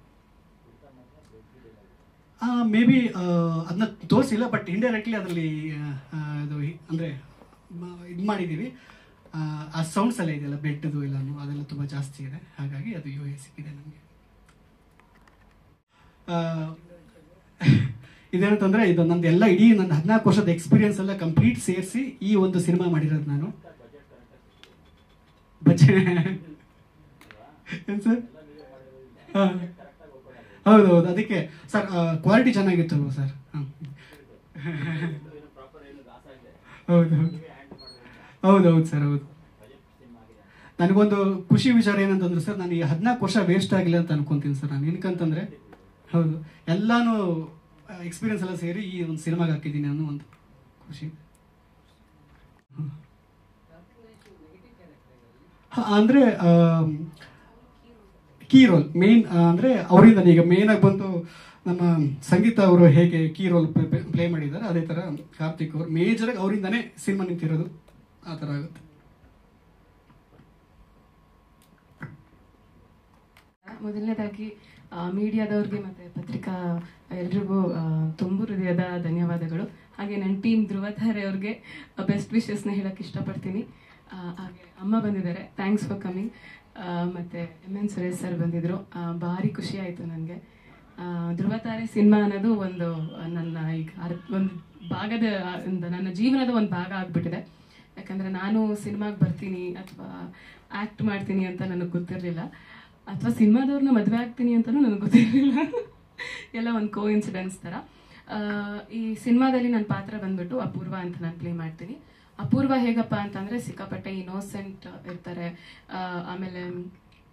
ಮೇ ಬಿ ಅದನ್ನ ತೋರಿಸಿಲ್ಲ ಬಟ್ ಇಂಡೈರೆಕ್ಟ್ಲಿ ಅದರಲ್ಲಿ ಇದು ಅಂದರೆ ಇದು ಮಾಡಿದ್ದೀವಿ ಆ, ಆ ಸೌಂಡ್ಸ್ ಎಲ್ಲ ಇದೆಯಲ್ಲ ಬೆಟ್ಟದು ಎಲ್ಲಾನು ಅದೆಲ್ಲ ತುಂಬ ಜಾಸ್ತಿ ಇದೆ ಹಾಗಾಗಿ ಅದು ಯು ಎ ಸಿಕ್ಕಿದೆ ನನಗೆ ಇದೇನಂತಂದ್ರೆ ಇದು ನಂದು ಎಲ್ಲ ಇಡೀ ನನ್ನ ಹದಿನಾಲ್ಕು ವರ್ಷದ ಎಕ್ಸ್ಪೀರಿಯನ್ಸ್ ಎಲ್ಲ ಕಂಪ್ಲೀಟ್ ಸೇರಿಸಿ ಈ ಒಂದು ಸಿನಿಮಾ ಮಾಡಿರೋದು ನಾನು ಬಜೆ ಏನ್ ಸರ್ ಹಾ. ಹೌದು ಹೌದು ಅದಕ್ಕೆ ಸರ್ ಕ್ವಾಲಿಟಿ ಚೆನ್ನಾಗಿತ್ತು ಸರ್ ಹೌದು ಹೌದು ಹೌದು ಹೌದು ಸರ್ ಹೌದು ನನಗೊಂದು ಖುಷಿ ವಿಚಾರ ಏನಂತಂದ್ರೆ ಸರ್ ನಾನು ಈ ಹದಿನಾಲ್ಕು ವರ್ಷ ವೇಸ್ಟ್ ಆಗಿಲ್ಲ ಅಂತ ಅನ್ಕೊಂತೀನಿ ಸರ್ ನಾನು ಏನಕ್ಕಂತಂದ್ರೆ ಹೌದು ಎಲ್ಲಾನು ಎಕ್ಸ್ಪೀರಿಯನ್ಸ್ ಎಲ್ಲ ಸೇರಿ ಈ ಒಂದು ಸಿನಿಮಾಗೆ ಹಾಕಿದ್ದೀನಿ ಅನ್ನೋ ಒಂದು ಖುಷಿ ಹ, ಅಂದ್ರೆ ಕೀ ರೋಲ್ ಮೇನ್ ಅಂದ್ರೆ ಅವರಿಂದ ಈಗ ಮೇನ್ ಆಗಿ ಬಂದು ನಮ್ಮ ಸಂಗೀತ ಅವರು ಹೇಗೆ ಕೀ ರೋಲ್ ಪ್ಲೇ ಮಾಡಿದ್ದಾರೆ ಅದೇ ತರ ಕಾರ್ತಿಕ್ ಅವರು ಮೇಜರ್ ಆಗಿ ಅವರಿಂದಾನೇ ಸಿನಿಮಾ ನಿಂತಿರೋದು ಆ ತರ ಆಗುತ್ತೆ ಮೊದಲನೇದಾಗಿ ಮೀಡಿಯಾದವ್ರಿಗೆ ಮತ್ತು ಪತ್ರಿಕಾ ಎಲ್ರಿಗೂ ಆ, ತುಂಬು ಹೃದಯದ ಧನ್ಯವಾದಗಳು ಹಾಗೆ ನನ್ನ ಟೀಮ್ ಧ್ರುವಧಾರೆ ಅವ್ರಿಗೆ ಬೆಸ್ಟ್ ವಿಶಸ್ನ ಹೇಳಕ್ಕೆ ಇಷ್ಟಪಡ್ತೀನಿ ಆ, ಹಾಗೆ ಅಮ್ಮ ಬಂದಿದ್ದಾರೆ ಥ್ಯಾಂಕ್ಸ್ ಫಾರ್ ಕಮಿಂಗ್ ಮತ್ತು ಎಮ್ ಎನ್ ಸುರೇಶ್ ಸರ್ ಬಂದಿದ್ದರು ಭಾರಿ ಖುಷಿ ಆಯಿತು ನನಗೆ ಧ್ರುವತಾರೆ ಸಿನಿಮಾ ಅನ್ನೋದು ಒಂದು ಆ, ನನ್ನ ಈಗ ಅರ್- ಒಂದು ಭಾಗದ ಆ, ಒಂದು ನನ್ನ ಜೀವನದ ಒಂದು ಭಾಗ ಆಗಿಬಿಟ್ಟಿದೆ ಯಾಕಂದರೆ ನಾನು ಸಿನಿಮಾಗೆ ಬರ್ತೀನಿ ಅಥವಾ ಆ್ಯಕ್ಟ್ ಮಾಡ್ತೀನಿ ಅಂತ ನನಗೆ ಗೊತ್ತಿರಲಿಲ್ಲ ಅಥವಾ ಸಿನಿಮಾದವ್ರನ್ನ ಮದುವೆ ಆಗ್ತೀನಿ ಅಂತಲೂ ನನಗೆ ಗೊತ್ತಿರಲಿಲ್ಲ ಎಲ್ಲ ಒಂದು ಕೋ ಇನ್ಸಿಡೆನ್ಸ್ ಥರ ಆ, ಈ ಸಿನಿಮಾದಲ್ಲಿ ನನ್ನ ಪಾತ್ರ ಬಂದ್ಬಿಟ್ಟು ಅಪೂರ್ವ ಅಂತ ನಾನು ಪ್ಲೇ ಮಾಡ್ತೀನಿ ಅಪೂರ್ವ ಹೇಗಪ್ಪ ಅಂತಂದರೆ ಸಿಕ್ಕಾಪಟ್ಟೆ ಇನೋಸೆಂಟ್ ಇರ್ತಾರೆ ಆ, ಆಮೇಲೆ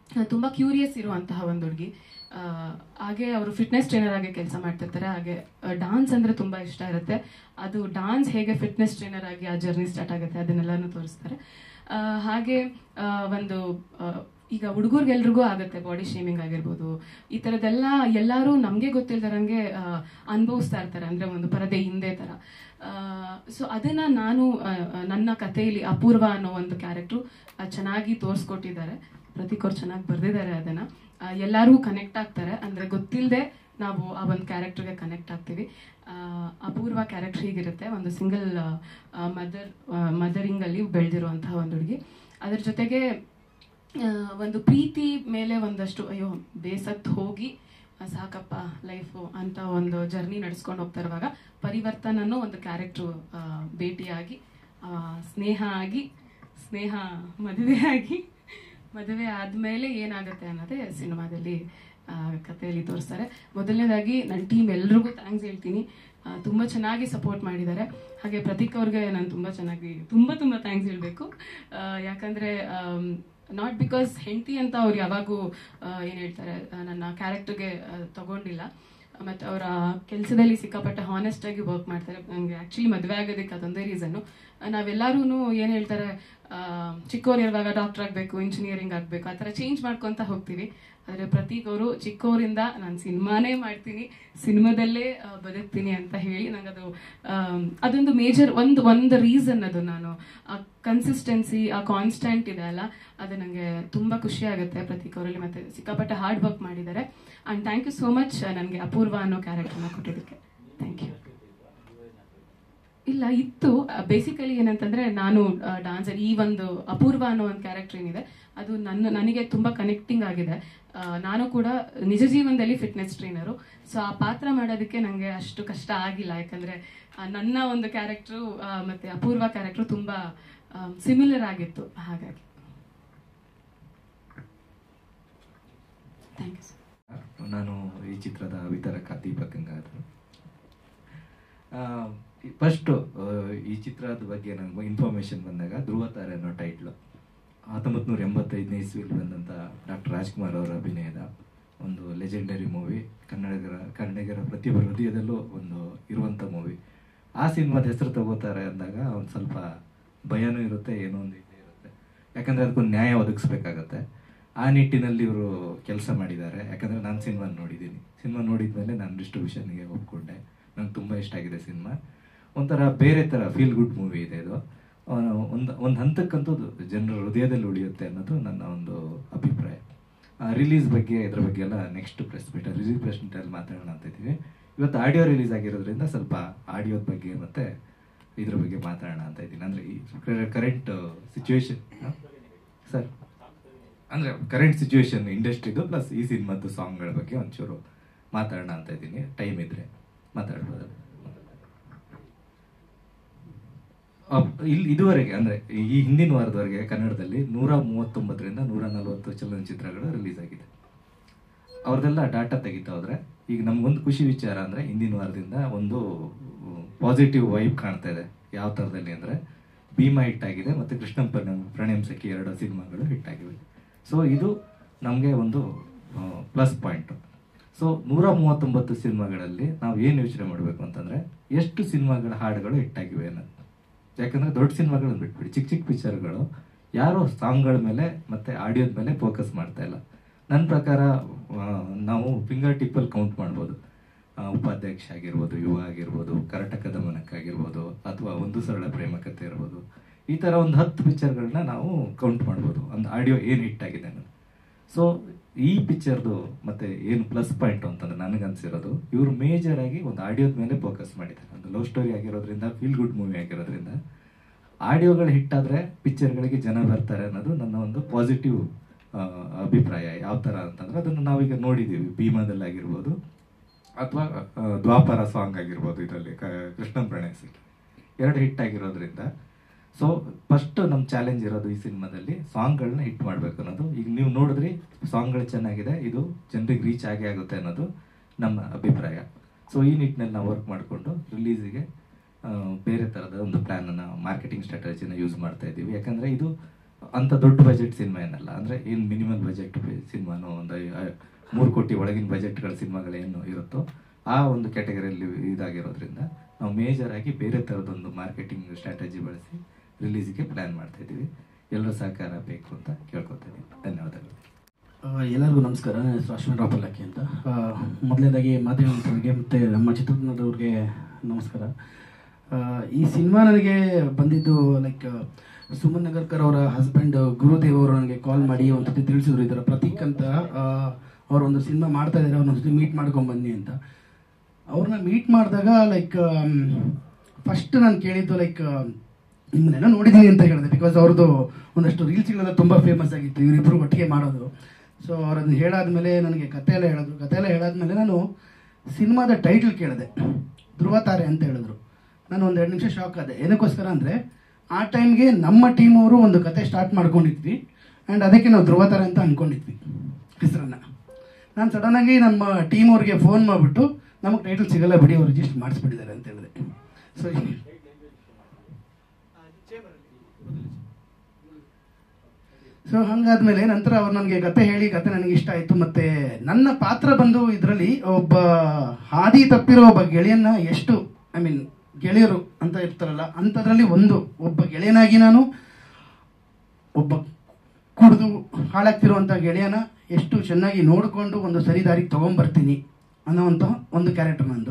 ತುಂಬ ಕ್ಯೂರಿಯಸ್ ಇರುವಂತಹ ಒಂದು ಹುಡುಗಿ ಆ, ಹಾಗೆ ಅವರು ಫಿಟ್ನೆಸ್ ಟ್ರೈನರ್ ಆಗಿ ಕೆಲಸ ಮಾಡ್ತಿರ್ತಾರೆ ಹಾಗೆ ಡಾನ್ಸ್ ಅಂದರೆ ತುಂಬ ಇಷ್ಟ ಇರುತ್ತೆ ಅದು ಡಾನ್ಸ್ ಹೇಗೆ ಫಿಟ್ನೆಸ್ ಟ್ರೈನರ್ ಆಗಿ ಆ ಜರ್ನಿ ಸ್ಟಾರ್ಟ್ ಆಗುತ್ತೆ ಅದನ್ನೆಲ್ಲನೂ ತೋರಿಸ್ತಾರೆ ಆ, ಹಾಗೆ ಆ, ಒಂದು ಆ, ಈಗ ಹುಡುಗರಿಗೆಲ್ರಿಗೂ ಆಗುತ್ತೆ ಬಾಡಿ ಶೇಮಿಂಗ್ ಆಗಿರ್ಬೋದು ಈ ಥರದ್ದೆಲ್ಲ ಎಲ್ಲರೂ ನಮಗೆ ಗೊತ್ತಿಲ್ದಾರಂಗೆ ಅನುಭವಿಸ್ತಾ ಇರ್ತಾರೆ ಅಂದರೆ ಒಂದು ಪರದೆ ಹಿಂದೆ ಥರ ಸೊ ಅದನ್ನ ನಾನು ಆ, ಆ, ನನ್ನ ಕಥೆಯಲ್ಲಿ ಅಪೂರ್ವ ಅನ್ನೋ ಒಂದು ಕ್ಯಾರೆಕ್ಟ್ರು ಚೆನ್ನಾಗಿ ತೋರಿಸ್ಕೊಟ್ಟಿದ್ದಾರೆ ಪ್ರತೀಕ್ ಅವ್ರು ಚೆನ್ನಾಗಿ ಬರೆದಿದ್ದಾರೆ ಅದನ್ನ ಆ, ಎಲ್ಲರೂ ಕನೆಕ್ಟ್ ಆಗ್ತಾರೆ ಅಂದ್ರೆ ಗೊತ್ತಿಲ್ಲದೆ ನಾವು ಆ ಒಂದು ಕ್ಯಾರೆಕ್ಟರ್ಗೆ ಕನೆಕ್ಟ್ ಆಗ್ತೀವಿ ಆ, ಅಪೂರ್ವ ಕ್ಯಾರೆಕ್ಟರ್ ಹೀಗಿರುತ್ತೆ ಒಂದು ಸಿಂಗಲ್ ಮದರ್ ಮದರಿಂಗ್ ಅಲ್ಲಿ ಬೆಳೆದಿರುವಂತಹ ಒಂದು ಹುಡುಗಿ ಅದ್ರ ಜೊತೆಗೆ ಆ, ಒಂದು ಪ್ರೀತಿ ಮೇಲೆ ಒಂದಷ್ಟು ಅಯ್ಯೋ ಬೇಸತ್ತು ಹೋಗಿ ಆ, ಸಾಕಪ್ಪ ಲೈಫು ಅಂತ ಒಂದು ಜರ್ನಿ ನಡ್ಸ್ಕೊಂಡು ಹೋಗ್ತಾ ಇರುವಾಗ ಪರಿವರ್ತನ ಅನ್ನೋ ಒಂದು ಕ್ಯಾರೆಕ್ಟ್ರು ಭೇಟಿಯಾಗಿ ಆ, ಸ್ನೇಹ ಆಗಿ ಸ್ನೇಹ ಮದುವೆ ಆಗಿ ಮದುವೆ ಆದಮೇಲೆ ಏನಾಗುತ್ತೆ ಅನ್ನೋದೇ ಸಿನಿಮಾದಲ್ಲಿ ಆ, ಕಥೆಯಲ್ಲಿ ತೋರಿಸ್ತಾರೆ ಮೊದಲನೇದಾಗಿ ನನ್ನ ಟೀಮ್ ಎಲ್ರಿಗೂ ಥ್ಯಾಂಕ್ಸ್ ಹೇಳ್ತೀನಿ ಆ, ತುಂಬ ಚೆನ್ನಾಗಿ ಸಪೋರ್ಟ್ ಮಾಡಿದ್ದಾರೆ ಹಾಗೆ ಪ್ರತೀಕ್ ಅವ್ರಿಗೆ ನಾನು ತುಂಬ ಚೆನ್ನಾಗಿ ತುಂಬ ತುಂಬ ಥ್ಯಾಂಕ್ಸ್ ಹೇಳಬೇಕು ಯಾಕಂದರೆ ನಾಟ್ ಬಿಕಾಸ್ ಹೆಂಡತಿ ಅಂತ ಅವ್ರು ಯಾವಾಗೂ ಏನು ಹೇಳ್ತಾರೆ ಆ, ನನ್ನ ಕ್ಯಾರೆಕ್ಟರ್ಗೆ ತಗೊಂಡಿಲ್ಲ ಮತ್ತು ಅವರ ಕೆಲಸದಲ್ಲಿ ಸಿಕ್ಕಾಪಟ್ಟೆ ಹಾನೆಸ್ಟ್ ಆಗಿ ವರ್ಕ್ ಮಾಡ್ತಾರೆ ನನಗೆ ಆ್ಯಕ್ಚುಲಿ ಮದುವೆ ಆಗೋದಕ್ಕೆ ಅದೊಂದೇ ರೀಸನ್ನು ನಾವೆಲ್ಲರೂ ಏನು ಹೇಳ್ತಾರೆ ಆ, ಚಿಕ್ಕವ್ರು ಇರುವಾಗ ಡಾಕ್ಟರ್ ಆಗಬೇಕು ಇಂಜಿನಿಯರಿಂಗ್ ಆಗಬೇಕು ಆ ಥರ ಚೇಂಜ್ ಮಾಡ್ಕೊತ ಹೋಗ್ತೀವಿ ಆದರೆ ಪ್ರತೀಕ್ ಅವರು ಚಿಕ್ಕವರಿಂದ ನಾನು ಸಿನಿಮಾನೇ ಮಾಡ್ತೀನಿ ಸಿನಿಮಾದಲ್ಲೇ ಆ, ಬದುಕ್ತೀನಿ ಅಂತ ಹೇಳಿ ನಂಗೆ ಅದು ಆಮ್, ಅದೊಂದು ಮೇಜರ್ ಒಂದು ಒಂದು ರೀಸನ್ ಅದು ನಾನು ಆ ಕನ್ಸಿಸ್ಟೆನ್ಸಿ ಆ ಕಾನ್ಸ್ಟೆಂಟ್ ಇದೆ ಅಲ್ಲ ಅದು ನನಗೆ ತುಂಬ ಖುಷಿ ಆಗುತ್ತೆ ಪ್ರತೀಕ್ ಅವರಲ್ಲಿ ಮತ್ತೆ ಸಿಕ್ಕಾಪಟ್ಟೆ ಹಾರ್ಡ್ ವರ್ಕ್ ಮಾಡಿದ್ದಾರೆ and thank you so much ನನಗೆ ಅಪೂರ್ವ ಅನ್ನೋ ಕ್ಯಾರೆಕ್ಟರ್ನ ಕೊಟ್ಟಿದ್ದಕ್ಕೆ ಥ್ಯಾಂಕ್ ಯು ಇಲ್ಲ ಇತ್ತು ಬೇಸಿಕಲಿ ಏನಂತಂದ್ರೆ ನಾನು ಡಾನ್ಸರ್ ಈ ಒಂದು ಅಪೂರ್ವ ಅನ್ನೋ ಒಂದು ಕ್ಯಾರೆಕ್ಟರ್ ಏನಿದೆ ಅದು ನನ್ನ ನನಗೆ ತುಂಬಾ ಕನೆಕ್ಟಿಂಗ್ ಆಗಿದೆ ಆ, ನಾನು ಕೂಡ ನಿಜ ಜೀವನದಲ್ಲಿ ಫಿಟ್ನೆಸ್ ಟ್ರೈನರು ಸೊ ಆ ಪಾತ್ರ ಮಾಡೋದಕ್ಕೆ ನನಗೆ ಅಷ್ಟು ಕಷ್ಟ ಆಗಿಲ್ಲ ಯಾಕಂದ್ರೆ ಆ, ನನ್ನ ಒಂದು ಕ್ಯಾರೆಕ್ಟ್ರು ಮತ್ತೆ ಅಪೂರ್ವ ಕ್ಯಾರೆಕ್ಟ್ರು ತುಂಬಾ ಸಿಮಿಲರ್ ಆಗಿತ್ತು ಹಾಗಾಗಿ ಥ್ಯಾಂಕ್ ಯು ನಾನು ಈ ಚಿತ್ರದ ವಿತರಕ ದೀಪಕ್ ಗಂಗಾಧರ್ ಫಸ್ಟು ಈ ಚಿತ್ರದ ಬಗ್ಗೆ ನನಗೆ ಇನ್ಫಾರ್ಮೇಶನ್ ಬಂದಾಗ ಧ್ರುವ ತಾರೆ ಅನ್ನೋ ಟೈಟ್ಲು ಹತ್ತೊಂಬತ್ತು ನೂರ ಎಂಬತ್ತೈದನೇ ಇಸ್ವಿಲಿ ಬಂದಂಥ ಡಾಕ್ಟರ್ ರಾಜ್ಕುಮಾರ್ ಅವರ ಅಭಿನಯದ ಒಂದು ಲೆಜೆಂಡರಿ ಮೂವಿ ಕನ್ನಡಿಗರ ಕನ್ನಡಿಗರ ಪ್ರತಿಯೊಬ್ಬರ ಹೃದಯದಲ್ಲೂ ಒಂದು ಇರುವಂಥ ಮೂವಿ ಆ ಸಿನಿಮಾದ ಹೆಸರು ತಗೋತಾರೆ ಅಂದಾಗ ಒಂದು ಸ್ವಲ್ಪ ಭಯನೂ ಇರುತ್ತೆ ಏನೋ ಒಂದು ಇದೇ ಇರುತ್ತೆ ಯಾಕಂದರೆ ಅದಕ್ಕೊಂದು ನ್ಯಾಯ ಒದಗಿಸ್ಬೇಕಾಗತ್ತೆ ಆ ನಿಟ್ಟಿನಲ್ಲಿ ಇವರು ಕೆಲಸ ಮಾಡಿದ್ದಾರೆ ಯಾಕಂದರೆ ನಾನು ಸಿನಿಮಾ ನೋಡಿದ್ದೀನಿ ಸಿನಿಮಾ ನೋಡಿದ್ಮೇಲೆ ನಾನು ಡಿಸ್ಟ್ರಿಬ್ಯೂಷನ್ಗೆ ಒಪ್ಕೊಂಡೆ ನಂಗೆ ತುಂಬ ಇಷ್ಟ ಆಗಿದೆ ಸಿನಿಮಾ ಒಂಥರ ಬೇರೆ ಥರ ಫೀಲ್ ಗುಡ್ ಮೂವಿ ಇದೆ ಇದು ಒಂದು ಒಂದು ಹಂತಕ್ಕಂತೂ ಜನರ ಹೃದಯದಲ್ಲಿ ಉಳಿಯುತ್ತೆ ಅನ್ನೋದು ನನ್ನ ಒಂದು ಅಭಿಪ್ರಾಯ ರಿಲೀಸ್ ಬಗ್ಗೆ ಇದ್ರ ಬಗ್ಗೆ ಎಲ್ಲ next press meet release press ಮೀಟಲ್ಲಿ ಮಾತಾಡೋಣ ಅಂತ ಇದ್ದೀವಿ ಇವತ್ತು ಆಡಿಯೋ ರಿಲೀಸ್ ಆಗಿರೋದ್ರಿಂದ ಸ್ವಲ್ಪ ಆಡಿಯೋದ ಬಗ್ಗೆ ಮತ್ತು ಇದ್ರ ಬಗ್ಗೆ ಮಾತಾಡೋಣ ಅಂತ ಇದ್ದೀನಿ ಅಂದರೆ ಈ ಕರೆಂಟ್ ಸಿಚುವೇಶನ್ ಸರ್ ಅಂದರೆ ಕರೆಂಟ್ ಸಿಚುವೇಶನ್ ಇಂಡಸ್ಟ್ರಿದು ಪ್ಲಸ್ ಈ ಸಿನಿಮಾದ್ದು ಸಾಂಗ್ಗಳ ಬಗ್ಗೆ ಒಂಚೂರು ಮಾತಾಡೋಣ ಅಂತ ಇದ್ದೀನಿ ಟೈಮ್ ಇದ್ರೆ ಮಾತಾಡ್ಬೋದು ಅಹ್, ಇಲ್ಲಿ ಇದುವರೆಗೆ ಅಂದರೆ ಈ ಹಿಂದಿನ ವಾರದವರೆಗೆ ಕನ್ನಡದಲ್ಲಿ ನೂರ ಮೂವತ್ತೊಂಬತ್ತರಿಂದ ನೂರ ನಲವತ್ತು ಚಲನಚಿತ್ರಗಳು ರಿಲೀಸ್ ಆಗಿದೆ ಅವ್ರದ್ದೆಲ್ಲ ಡಾಟಾ ತೆಗಿತಾ ಹೋದ್ರೆ ಈಗ ನಮ್ಗೊಂದು ಖುಷಿ ವಿಚಾರ ಅಂದರೆ ಹಿಂದಿನ ವಾರದಿಂದ ಒಂದು ಪಾಸಿಟಿವ್ ವೈಬ್ ಕಾಣ್ತಾ ಇದೆ ಯಾವ ಥರದಲ್ಲಿ ಅಂದರೆ ಭೀಮಾ ಹಿಟ್ ಆಗಿದೆ ಮತ್ತು ಕೃಷ್ಣಂ ಪ್ರಣಮ್ ಪ್ರಣಯಂ ಸಖಿ ಎರಡು ಸಿನಿಮಾಗಳು ಹಿಟ್ ಆಗಿವೆ ಸೊ ಇದು ನಮಗೆ ಒಂದು ಪ್ಲಸ್ ಪಾಯಿಂಟು ಸೊ ನೂರ ಮೂವತ್ತೊಂಬತ್ತು ಸಿನಿಮಾಗಳಲ್ಲಿ ನಾವು ಏನು ಯೋಚನೆ ಮಾಡಬೇಕು ಅಂತಂದರೆ ಎಷ್ಟು ಸಿನಿಮಾಗಳ ಹಾಡುಗಳು ಹಿಟ್ಟಾಗಿವೆ ಅನ್ನೋದು ಯಾಕಂದರೆ ದೊಡ್ಡ ಸಿನಿಮಾಗಳನ್ನ ಬಿಟ್ಬಿಡಿ ಚಿಕ್ಕ ಚಿಕ್ಕ ಪಿಕ್ಚರ್ಗಳು ಯಾರೋ ಸಾಂಗ್ಗಳ ಮೇಲೆ ಮತ್ತು ಆಡಿಯೋದ ಮೇಲೆ ಫೋಕಸ್ ಮಾಡ್ತಾ ಇಲ್ಲ ನನ್ನ ಪ್ರಕಾರ ಆ, ನಾವು ಫಿಂಗರ್ ಟಿಪ್ಪಲ್ಲಿ ಕೌಂಟ್ ಮಾಡ್ಬೋದು ಆ, ಉಪಾಧ್ಯಕ್ಷ ಆಗಿರ್ಬೋದು ಯುವ ಆಗಿರ್ಬೋದು ಕರ್ನಾಟಕ ದಮನಕ್ಕಾಗಿರ್ಬೋದು ಅಥವಾ ಒಂದು ಸರಳ ಪ್ರೇಮ ಕಥೆ ಇರ್ಬೋದು ಈ ಥರ ಒಂದು ಹತ್ತು ಪಿಕ್ಚರ್ಗಳನ್ನ ನಾವು ಕೌಂಟ್ ಮಾಡ್ಬೋದು ಒಂದು ಆಡಿಯೋ ಏನು ಹಿಟ್ ಆಗಿದೆ ಅನ್ನೋದು ಸೊ ಈ ಪಿಕ್ಚರ್ದು ಮತ್ತೆ ಏನು ಪ್ಲಸ್ ಪಾಯಿಂಟ್ ಅಂತಂದ್ರೆ ನನಗನ್ಸಿರೋದು ಇವರು ಮೇಜರ್ ಆಗಿ ಒಂದು ಆಡಿಯೋದ ಮೇಲೆ ಫೋಕಸ್ ಮಾಡಿದ್ದಾರೆ ಒಂದು ಲವ್ ಸ್ಟೋರಿ ಆಗಿರೋದ್ರಿಂದ ಫೀಲ್ ಗುಡ್ ಮೂವಿ ಆಗಿರೋದ್ರಿಂದ ಆಡಿಯೋಗಳು ಹಿಟ್ ಆದರೆ ಪಿಕ್ಚರ್ಗಳಿಗೆ ಜನ ಬರ್ತಾರೆ ಅನ್ನೋದು ನನ್ನ ಒಂದು ಪಾಸಿಟಿವ್ ಅಭಿಪ್ರಾಯ ಯಾವ ಥರ ಅಂತಂದ್ರೆ ಅದನ್ನು ನಾವೀಗ ನೋಡಿದ್ದೀವಿ ಭೀಮಾದಲ್ಲಾಗಿರ್ಬೋದು ಅಥವಾ ಆ, ದ್ವಾಪರ ಸಾಂಗ್ ಆಗಿರ್ಬೋದು ಇದರಲ್ಲಿ ಕ- ಕೃಷ್ಣ ಪ್ರಣಯಸಿ ಎರಡು ಹಿಟ್ ಆಗಿರೋದ್ರಿಂದ ಸೊ ಫಸ್ಟ್ ನಮ್ಮ ಚಾಲೆಂಜ್ ಇರೋದು ಈ ಸಿನಿಮಾದಲ್ಲಿ ಸಾಂಗ್ಗಳನ್ನ ಹಿಟ್ ಮಾಡಬೇಕು ಅನ್ನೋದು ಈಗ ನೀವು ನೋಡಿದ್ರಿ ಸಾಂಗ್ಗಳು ಚೆನ್ನಾಗಿದೆ ಇದು ಜನರಿಗೆ ರೀಚ್ ಆಗೇ ಆಗುತ್ತೆ ಅನ್ನೋದು ನಮ್ಮ ಅಭಿಪ್ರಾಯ ಸೊ ಈ ನಿಟ್ಟಿನಲ್ಲಿ ನಾವು ವರ್ಕ್ ಮಾಡಿಕೊಂಡು ರಿಲೀಸಿಗೆ ಬೇರೆ ಥರದ ಒಂದು ಪ್ಲ್ಯಾನನ್ನು ಮಾರ್ಕೆಟಿಂಗ್ ಸ್ಟ್ರಾಟಜಿನ ಯೂಸ್ ಮಾಡ್ತಾ ಇದ್ದೀವಿ ಯಾಕಂದರೆ ಇದು ಅಂಥ ದೊಡ್ಡ ಬಜೆಟ್ ಸಿನಿಮಾ ಏನಲ್ಲ ಅಂದರೆ ಏನು ಮಿನಿಮಲ್ ಬಜೆಟ್ ಸಿನಿಮಾನು ಒಂದು ಐ- ಐ- ಮೂರು ಕೋಟಿ ಒಳಗಿನ ಬಜೆಟ್ಗಳ ಸಿನಿಮಾಗಳೇನು ಇರುತ್ತೋ ಆ ಒಂದು ಕ್ಯಾಟಗರಿಯಲ್ಲಿ ಇದಾಗಿರೋದ್ರಿಂದ ನಾವು ಮೇಜರ್ ಆಗಿ ಬೇರೆ ಥರದೊಂದು ಮಾರ್ಕೆಟಿಂಗ್ ಸ್ಟ್ರಾಟಜಿ ಬಳಸಿ ರಿಲೀಸಿಗೆ ಪ್ಲ್ಯಾನ್ ಮಾಡ್ತಾ ಇದ್ದೀವಿ ಎಲ್ಲರ ಸಹಕಾರ ಬೇಕು ಅಂತ ಕೇಳ್ಕೊತಾ ಇದ್ದೀನಿ ಧನ್ಯವಾದಗಳು ಆ, ಎಲ್ಲರಿಗೂ ನಮಸ್ಕಾರ ನನ್ನ ಹೆಸರು ಅಶ್ವಿನ್ ರಾಪಲ್ಲಕ್ಕಿ ಅಂತ ಮೊದಲನೇದಾಗಿ ಮಾಧ್ಯಮ ಮಿತ್ರರಿಗೆ ಮತ್ತು ನಮ್ಮ ಚಿತ್ರತಂಡದವ್ರಿಗೆ ನಮಸ್ಕಾರ ಆ, ಈ ಸಿನಿಮಾ ನನಗೆ ಬಂದಿದ್ದು ಲೈಕ್ ಸುಮನ್ ನಗರ್ಕರ್ ಅವರ ಹಸ್ಬೆಂಡ್ ಗುರುದೇವ್ ಅವರು ನನಗೆ ಕಾಲ್ ಮಾಡಿ ಒಂದು ಸತಿ ತಿಳಿಸಿದ್ರು ಈ ಥರ ಪ್ರತೀಕ್ ಅಂತ ಅವ್ರು ಒಂದು ಸಿನಿಮಾ ಮಾಡ್ತಾ ಇದ್ದಾರೆ ಅವ್ರನ್ನ ಸತಿ ಮೀಟ್ ಮಾಡ್ಕೊಂಡು ಬನ್ನಿ ಅಂತ ಅವ್ರನ್ನ ಮೀಟ್ ಮಾಡಿದಾಗ ಲೈಕ್ ಫಸ್ಟ್ ನಾನು ಕೇಳಿದ್ದು ಲೈಕ್ ನಿಮ್ಮನ್ನೆಲ್ಲ ನೋಡಿದ್ದೀನಿ ಅಂತ ಹೇಳಿದೆ ಬಿಕಾಸ್ ಅವ್ರದ್ದು ಒಂದಷ್ಟು ರೀಲ್ಸ್ಗಳೆಲ್ಲ ತುಂಬ ಫೇಮಸ್ ಆಗಿತ್ತು ಇವರಿಬ್ಬರು ಒಟ್ಟಿಗೆ ಮಾಡೋದು ಸೊ ಅವ್ರದ್ದು ಹೇಳಾದ್ಮೇಲೆ ನನಗೆ ಕತೆ ಎಲ್ಲ ಹೇಳಿದ್ರು ಕತೆ ಎಲ್ಲ ಹೇಳಾದ್ಮೇಲೆ ನಾನು ಸಿನಿಮಾದ ಟೈಟಲ್ ಕೇಳಿದೆ ಧ್ರುವ ತಾರೆ ಅಂತ ಹೇಳಿದ್ರು ನಾನು ಒಂದು ಎರಡು ನಿಮಿಷ ಶಾಕ್ ಆದೆ ಏನಕ್ಕೋಸ್ಕರ ಅಂದರೆ ಆ ಟೈಮ್ಗೆ ನಮ್ಮ ಟೀಮ್ ಅವರು ಒಂದು ಕತೆ ಸ್ಟಾರ್ಟ್ ಮಾಡ್ಕೊಂಡಿದ್ವಿ ಆ್ಯಂಡ್ ಅದಕ್ಕೆ ನಾವು ಧ್ರುವ ತಾರೆ ಅಂತ ಅಂದ್ಕೊಂಡಿದ್ವಿ ಹೆಸರನ್ನು ನಾನು ಸಡನ್ನಾಗಿ ನಮ್ಮ ಟೀಮ್ ಅವ್ರಿಗೆ ಫೋನ್ ಮಾಡಿಬಿಟ್ಟು ನಮಗೆ ಟೈಟಲ್ ಸಿಗಲ್ಲ ಬಿಡಿ ಅವ್ರು ರಿಜಿಸ್ಟರ್ ಮಾಡಿಸ್ಬಿಟ್ಟಿದ್ದಾರೆ ಅಂತ ಹೇಳಿದೆ ಸೊ ಸೊ ಹಂಗಾದ್ಮೇಲೆ ನಂತರ ಅವ್ರು ನನಗೆ ಕತೆ ಹೇಳಿ ಕತೆ ನನಗೆ ಇಷ್ಟ ಆಯಿತು ಮತ್ತೆ ನನ್ನ ಪಾತ್ರ ಬಂದು ಇದರಲ್ಲಿ ಒಬ್ಬ ಹಾದಿ ತಪ್ಪಿರೋ ಒಬ್ಬ ಗೆಳೆಯನ್ನ ಎಷ್ಟು ಐ ಮೀನ್ ಗೆಳೆಯರು ಅಂತ ಇರ್ತಾರಲ್ಲ ಅಂಥದ್ರಲ್ಲಿ ಒಂದು ಒಬ್ಬ ಗೆಳೆಯನಾಗಿ ನಾನು ಒಬ್ಬ ಕುಡಿದು ಹಾಳಾಗ್ತಿರುವಂಥ ಗೆಳೆಯನ ಎಷ್ಟು ಚೆನ್ನಾಗಿ ನೋಡಿಕೊಂಡು ಒಂದು ಸರಿ ದಾರಿಗೆ ತೊಗೊಂಬರ್ತೀನಿ ಅನ್ನೋವಂಥ ಒಂದು ಕ್ಯಾರೆಕ್ಟರ್ ನಂದು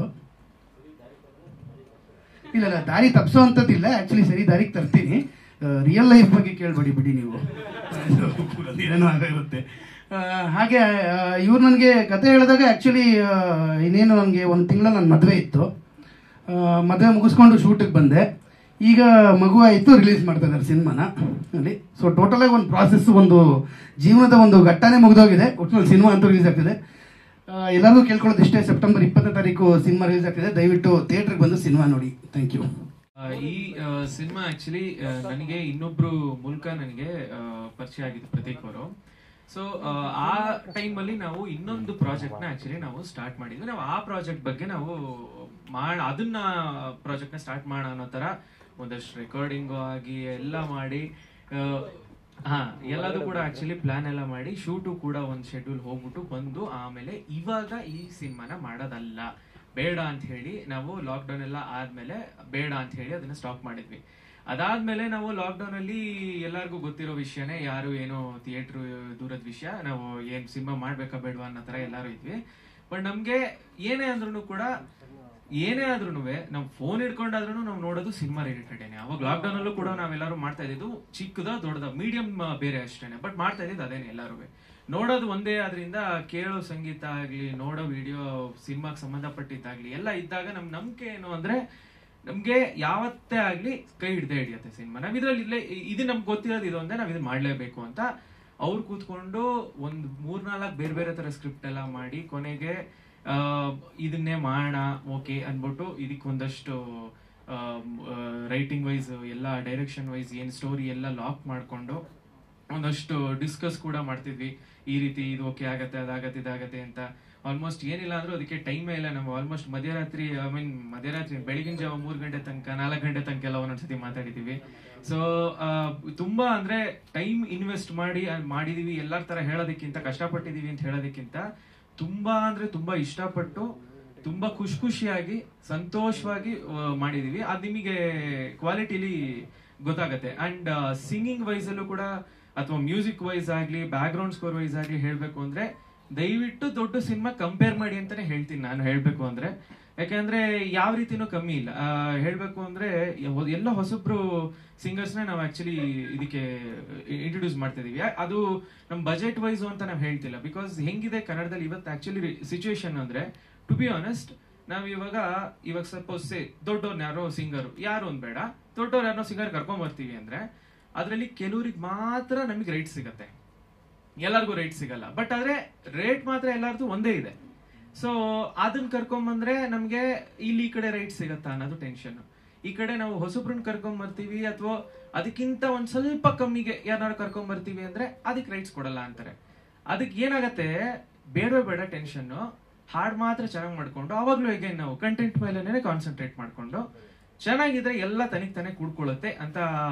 ಇಲ್ಲ ಇಲ್ಲ ದಾರಿ ತಪ್ಪಿಸೋವಂಥದ್ದಿಲ್ಲ ಆ್ಯಕ್ಚುಲಿ ಸರಿ ದಾರಿಗೆ ತರ್ತೀನಿ ರಿಯಲ್ ಲೈಫ್ ಬಗ್ಗೆ ಕೇಳಬೇಡಿ ಬಿಡಿ ನೀವು ಏನೇನೋ ಆಗಿರುತ್ತೆ ಆ, ಹಾಗೆ ಇವ್ರು ನನಗೆ ಕತೆ ಹೇಳಿದಾಗ ಆ್ಯಕ್ಚುಲಿ ಇನ್ನೇನು ನನಗೆ ಒಂದು ತಿಂಗಳ ನನ್ನ ಮದುವೆ ಇತ್ತು ಮದುವೆ ಮುಗಿಸ್ಕೊಂಡು ಶೂಟಿಗೆ ಬಂದೆ ಈಗ ಮಗು ಆಯಿತು ರಿಲೀಸ್ ಮಾಡ್ತಾ ಇದ್ದಾರೆ ಸಿನಿಮಾನ ಅಲ್ಲಿ ಸೊ ಟೋಟಲಾಗಿ ಒಂದು ಪ್ರಾಸೆಸ್ ಒಂದು ಜೀವನದ ಒಂದು ಘಟ್ಟನೇ ಮುಗಿದೋಗಿದೆ ಒಟ್ಟಿನಲ್ಲಿ ಸಿನಿಮಾ ಅಂತೂ ರಿಲೀಸ್ ಆಗ್ತಿದೆ ಆ, ಎಲ್ಲರಿಗೂ ಕೇಳ್ಕೊಳ್ಳೋದು ಇಷ್ಟೇ ಸೆಪ್ಟೆಂಬರ್ ಇಪ್ಪತ್ತನೇ ತಾರೀಕು ಸಿನಿಮಾ ರಿಲೀಸ್ ಆಗ್ತಿದೆ ದಯವಿಟ್ಟು ಥಿಯೇಟ್ರಿಗೆ ಬಂದು ಸಿನಿಮಾ ನೋಡಿ ಥ್ಯಾಂಕ್ ಯು ಆ, ಈ ಸಿನಿಮಾ ಆಕ್ಚುಲಿ ನನಗೆ ಇನ್ನೊಬ್ರು ಮೂಲಕ ನನಗೆ ಆ, ಪರಿಚಯ ಆಗಿದ್ದು ಪ್ರತೀಕ್ ಅವರು ಸೊ ಆ ಟೈಮ್ ಅಲ್ಲಿ ನಾವು ಇನ್ನೊಂದು ಪ್ರಾಜೆಕ್ಟ್ ನ ಆಕ್ಚುಲಿ ನಾವು ಸ್ಟಾರ್ಟ್ ಮಾಡಿದ್ವಿ ನಾವು ಆ ಪ್ರಾಜೆಕ್ಟ್ ಬಗ್ಗೆ ನಾವು ಮಾಡ ಅದನ್ನ ಪ್ರಾಜೆಕ್ಟ್ ನ ಸ್ಟಾರ್ಟ್ ಮಾಡೋಣ ಅನ್ನೋ ತರ ಒಂದಷ್ಟು ರೆಕಾರ್ಡಿಂಗ್ ಆಗಿ ಎಲ್ಲ ಮಾಡಿ ಆ, ಹಾ ಎಲ್ಲದೂ ಕೂಡ ಆಕ್ಚುಲಿ ಪ್ಲಾನ್ ಎಲ್ಲ ಮಾಡಿ ಶೂಟು ಕೂಡ ಒಂದು ಶೆಡ್ಯೂಲ್ ಹೋಗ್ಬಿಟ್ಟು ಬಂದು ಆಮೇಲೆ ಇವಾಗ ಈ ಸಿನಿಮಾನ ಮಾಡೋದಲ್ಲ ಬೇಡ ಅಂತ ಹೇಳಿ ನಾವು ಲಾಕ್ಡೌನ್ ಎಲ್ಲ ಆದ್ಮೇಲೆ ಬೇಡ ಅಂತ ಹೇಳಿ ಅದನ್ನ ಸ್ಟಾಪ್ ಮಾಡಿದ್ವಿ ಅದಾದ್ಮೇಲೆ ನಾವು ಲಾಕ್ಡೌನ್ ಅಲ್ಲಿ ಎಲ್ಲರಿಗೂ ಗೊತ್ತಿರೋ ವಿಷಯನೇ ಯಾರು ಏನೋ ಥಿಯೇಟರ್ ದೂರದ ವಿಷಯ ನಾವು ಏನ್ ಸಿನಿಮಾ ಮಾಡ್ಬೇಕಾ ಬೇಡವಾ ಅನ್ನೋ ತರ ಎಲ್ಲಾರು ಇದ್ವಿ ಬಟ್ ನಮ್ಗೆ ಏನೇ ಅಂದ್ರೂ ಕೂಡ ಏನೇ ಆದ್ರೂ ನಾವು ಫೋನ್ ಹಿಡ್ಕೊಂಡಾದ್ರೂ ನಾವು ನೋಡೋದು ಸಿನಿಮಾ ರಿಲೇಟೆಡ್ ಅವಾಗ ಲಾಕ್ಡೌನ್ ಅಲ್ಲೂ ಕೂಡ ನಾವೆಲ್ಲರೂ ಮಾಡ್ತಾ ಇದ್ದಿದ್ದು ಚಿಕ್ಕದ ದೊಡ್ಡದ ಮೀಡಿಯಂ ಬೇರೆ ಅಷ್ಟೇನೆ ಬಟ್ ಮಾಡ್ತಾ ಇದ್ದಿದ್ದು ಅದೇನೆ ಎಲ್ಲರೂ ನೋಡೋದು ಒಂದೇ ಆದ್ರಿಂದ ಕೇಳೋ ಸಂಗೀತ ಆಗ್ಲಿ ನೋಡೋ ವಿಡಿಯೋ ಸಿನಿಮಾಗೆ ಸಂಬಂಧಪಟ್ಟಿದ್ದಾಗ್ಲಿ ಎಲ್ಲ ಇದ್ದಾಗ ನಮ್ ನಂಬಿಕೆ ಏನು ಅಂದ್ರೆ ನಮ್ಗೆ ಯಾವತ್ತೇ ಆಗ್ಲಿ ಕೈ ಹಿಡ್ದೇ ಹಿಡಿಯುತ್ತೆ ಸಿನಿಮಾ ನಾವ್ ಇದ್ರಲ್ಲಿ ಇಲ್ಲೇ ಇದು ನಮ್ಗೆ ಗೊತ್ತಿರೋದು ಇದು ಒಂದೇ ನಾವ್ ಇದನ್ನ ಮಾಡ್ಲೇಬೇಕು ಅಂತ ಅವ್ರು ಕೂತ್ಕೊಂಡು ಒಂದ್ ಮೂರ್ನಾಲ್ಕು ಬೇರೆ ಬೇರೆ ತರ ಸ್ಕ್ರಿಪ್ಟ್ ಎಲ್ಲ ಮಾಡಿ ಕೊನೆಗೆ ಆ, ಇದನ್ನೇ ಮಾಡೋಣ ಓಕೆ ಅನ್ಬಿಟ್ಟು ಇದಕ್ಕೆ ಒಂದಷ್ಟು ರೈಟಿಂಗ್ ವೈಸ್ ಎಲ್ಲ ಡೈರೆಕ್ಷನ್ ವೈಸ್ ಏನ್ ಸ್ಟೋರಿ ಎಲ್ಲ ಲಾಕ್ ಮಾಡ್ಕೊಂಡು ಒಂದಷ್ಟು ಡಿಸ್ಕಸ್ ಕೂಡ ಮಾಡ್ತಿದ್ವಿ ಈ ರೀತಿ ಇದು ಓಕೆ ಆಗತ್ತೆ ಅದಾಗತ್ತೆ ಇದಾಗತ್ತೆ ಅಂತ ಆಲ್ಮೋಸ್ಟ್ ಏನಿಲ್ಲ ಅಂದ್ರೂ ಅದಕ್ಕೆ ಟೈಮೇ ಇಲ್ಲ ನಾವು ಆಲ್ಮೋಸ್ಟ್ ಮಧ್ಯರಾತ್ರಿ ಐ ಮೀನ್ ಮಧ್ಯರಾತ್ರಿ ಬೆಳಗಿನ ಜಾವ ಮೂರ್ ಗಂಟೆ ತನಕ ನಾಲ್ಕು ಗಂಟೆ ತನಕ ಎಲ್ಲ ಒಂದೊಂದ್ಸತಿ ಮಾತಾಡಿದೀವಿ ಸೊ ತುಂಬಾ ಅಂದ್ರೆ ಟೈಮ್ ಇನ್ವೆಸ್ಟ್ ಮಾಡಿ ಅದ್ ಮಾಡಿದೀವಿ ಎಲ್ಲರ ತರ ಹೇಳೋದಕ್ಕಿಂತ ಕಷ್ಟಪಟ್ಟಿದೀವಿ ಅಂತ ಹೇಳೋದಕ್ಕಿಂತ ತುಂಬಾ ಅಂದ್ರೆ ತುಂಬಾ ಇಷ್ಟಪಟ್ಟು ತುಂಬಾ ಖುಷಿ ಖುಷಿಯಾಗಿ ಸಂತೋಷವಾಗಿ ಆ, ಮಾಡಿದೀವಿ ಅದ್ ನಿಮಗೆ ಕ್ವಾಲಿಟಿಲಿ ಗೊತ್ತಾಗತ್ತೆ ಅಂಡ್ ಸಿಂಗಿಂಗ್ ವೈಸ್ ಅಲ್ಲೂ ಕೂಡ ಅಥವಾ ಮ್ಯೂಸಿಕ್ ವೈಸ್ ಆಗ್ಲಿ ಬ್ಯಾಕ್ ಗ್ರೌಂಡ್ ಸ್ಕೋರ್ ವೈಸ್ ಆಗ್ಲಿ ಹೇಳ್ಬೇಕು ಅಂದ್ರೆ ದಯವಿಟ್ಟು ದೊಡ್ಡ ಸಿನಿಮಾ ಕಂಪೇರ್ ಮಾಡಿ ಅಂತಾನೆ ಹೇಳ್ತೀನಿ ನಾನು ಹೇಳ್ಬೇಕು ಅಂದ್ರೆ ಯಾಕಂದ್ರೆ ಯಾವ ರೀತಿನೂ ಕಮ್ಮಿ ಇಲ್ಲ ಆ, ಹೇಳ್ಬೇಕು ಅಂದ್ರೆ ಯಾವ- ಎಲ್ಲ ಹೊಸಬ್ರು ಸಿಂಗರ್ಸ್ನ ನಾವು ಆಕ್ಚುಲಿ ಇದಕ್ಕೆ ಇಂಟ್ರೊಡ್ಯೂಸ್ ಮಾಡ್ತಾ ಇದೀವಿ ಯಾ- ಅದು ನಮ್ ಬಜೆಟ್ ವೈಸ್ ಅಂತ ನಾವು ಹೇಳ್ತಿಲ್ಲ ಬಿಕಾಸ್ ಹೆಂಗಿದೆ ಕನ್ನಡದಲ್ಲಿ ಇವತ್ತು ಆಕ್ಚುಲಿ ಸಿಚುವೇಶನ್ ಅಂದ್ರೆ ಟು ಬಿ ಆನೆಸ್ಟ್ ನಾವ್ ಇವಾಗ ಇವಾಗ ಸಪೋಸ್ ದೊಡ್ಡವ್ರನ್ನ ಯಾರೋ ಸಿಂಗರ್ ಯಾರು ಒಂದ್ ಬೇಡ ದೊಡ್ಡವ್ರು ಯಾರೋ ಸಿಂಗರ್ ಕರ್ಕೊಂಡ್ ಬರ್ತೀವಿ ಅಂದ್ರೆ ಅದ್ರಲ್ಲಿ ಕೆಲವ್ರಿಗೆ ಮಾತ್ರ ನಮಗೆ ರೈಟ್ ಸಿಗತ್ತೆ ಎಲ್ಲರಿಗೂ ರೈಟ್ ಸಿಗಲ್ಲ ಬಟ್ ಆದ್ರೆ ರೇಟ್ ಮಾತ್ರ ಎಲ್ಲಾರ್ದು ಒಂದೇ ಇದೆ ಸೊ ಅದನ್ನ ಕರ್ಕೊಂಬಂದ್ರೆ ನಮ್ಗೆ ಇಲ್ಲಿ ಈ ಕಡೆ ರೈಟ್ ಸಿಗತ್ತಾ ಅನ್ನೋದು ಟೆನ್ಷನ್ ಈ ಕಡೆ ನಾವು ಹೊಸಬ್ರನ್ನ ಕರ್ಕೊಂಡ್ ಬರ್ತೀವಿ ಅಥವಾ ಅದಕ್ಕಿಂತ ಒಂದ್ ಸ್ವಲ್ಪ ಕಮ್ಮಿಗೆ ಯಾರು ಕರ್ಕೊಂಡ್ ಬರ್ತೀವಿ ಅಂದ್ರೆ ಅದಕ್ಕೆ ರೈಟ್ಸ್ ಕೊಡಲ್ಲ ಅಂತಾರೆ ಅದಕ್ಕೆ ಏನಾಗತ್ತೆ ಬೇಡವೇ ಬೇಡ ಟೆನ್ಷನ್ ಹಾಡ್ ಮಾತ್ರ ಚೆನ್ನಾಗಿ ಮಾಡ್ಕೊಂಡು ಅವಾಗ್ಲೂ ಹೇಗೆ ನಾವು ಕಂಟೆಂಟ್ ಮೇಲೆನೆ ಕಾನ್ಸಂಟ್ರೇಟ್ ಮಾಡ್ಕೊಂಡು ಚೆನ್ನಾಗಿದ್ರೆ ಎಲ್ಲ ತನಿಗ್ ತಾನೇ ಕೂಡ್ಕೊಳ್ಳುತ್ತೆ ಅಂತ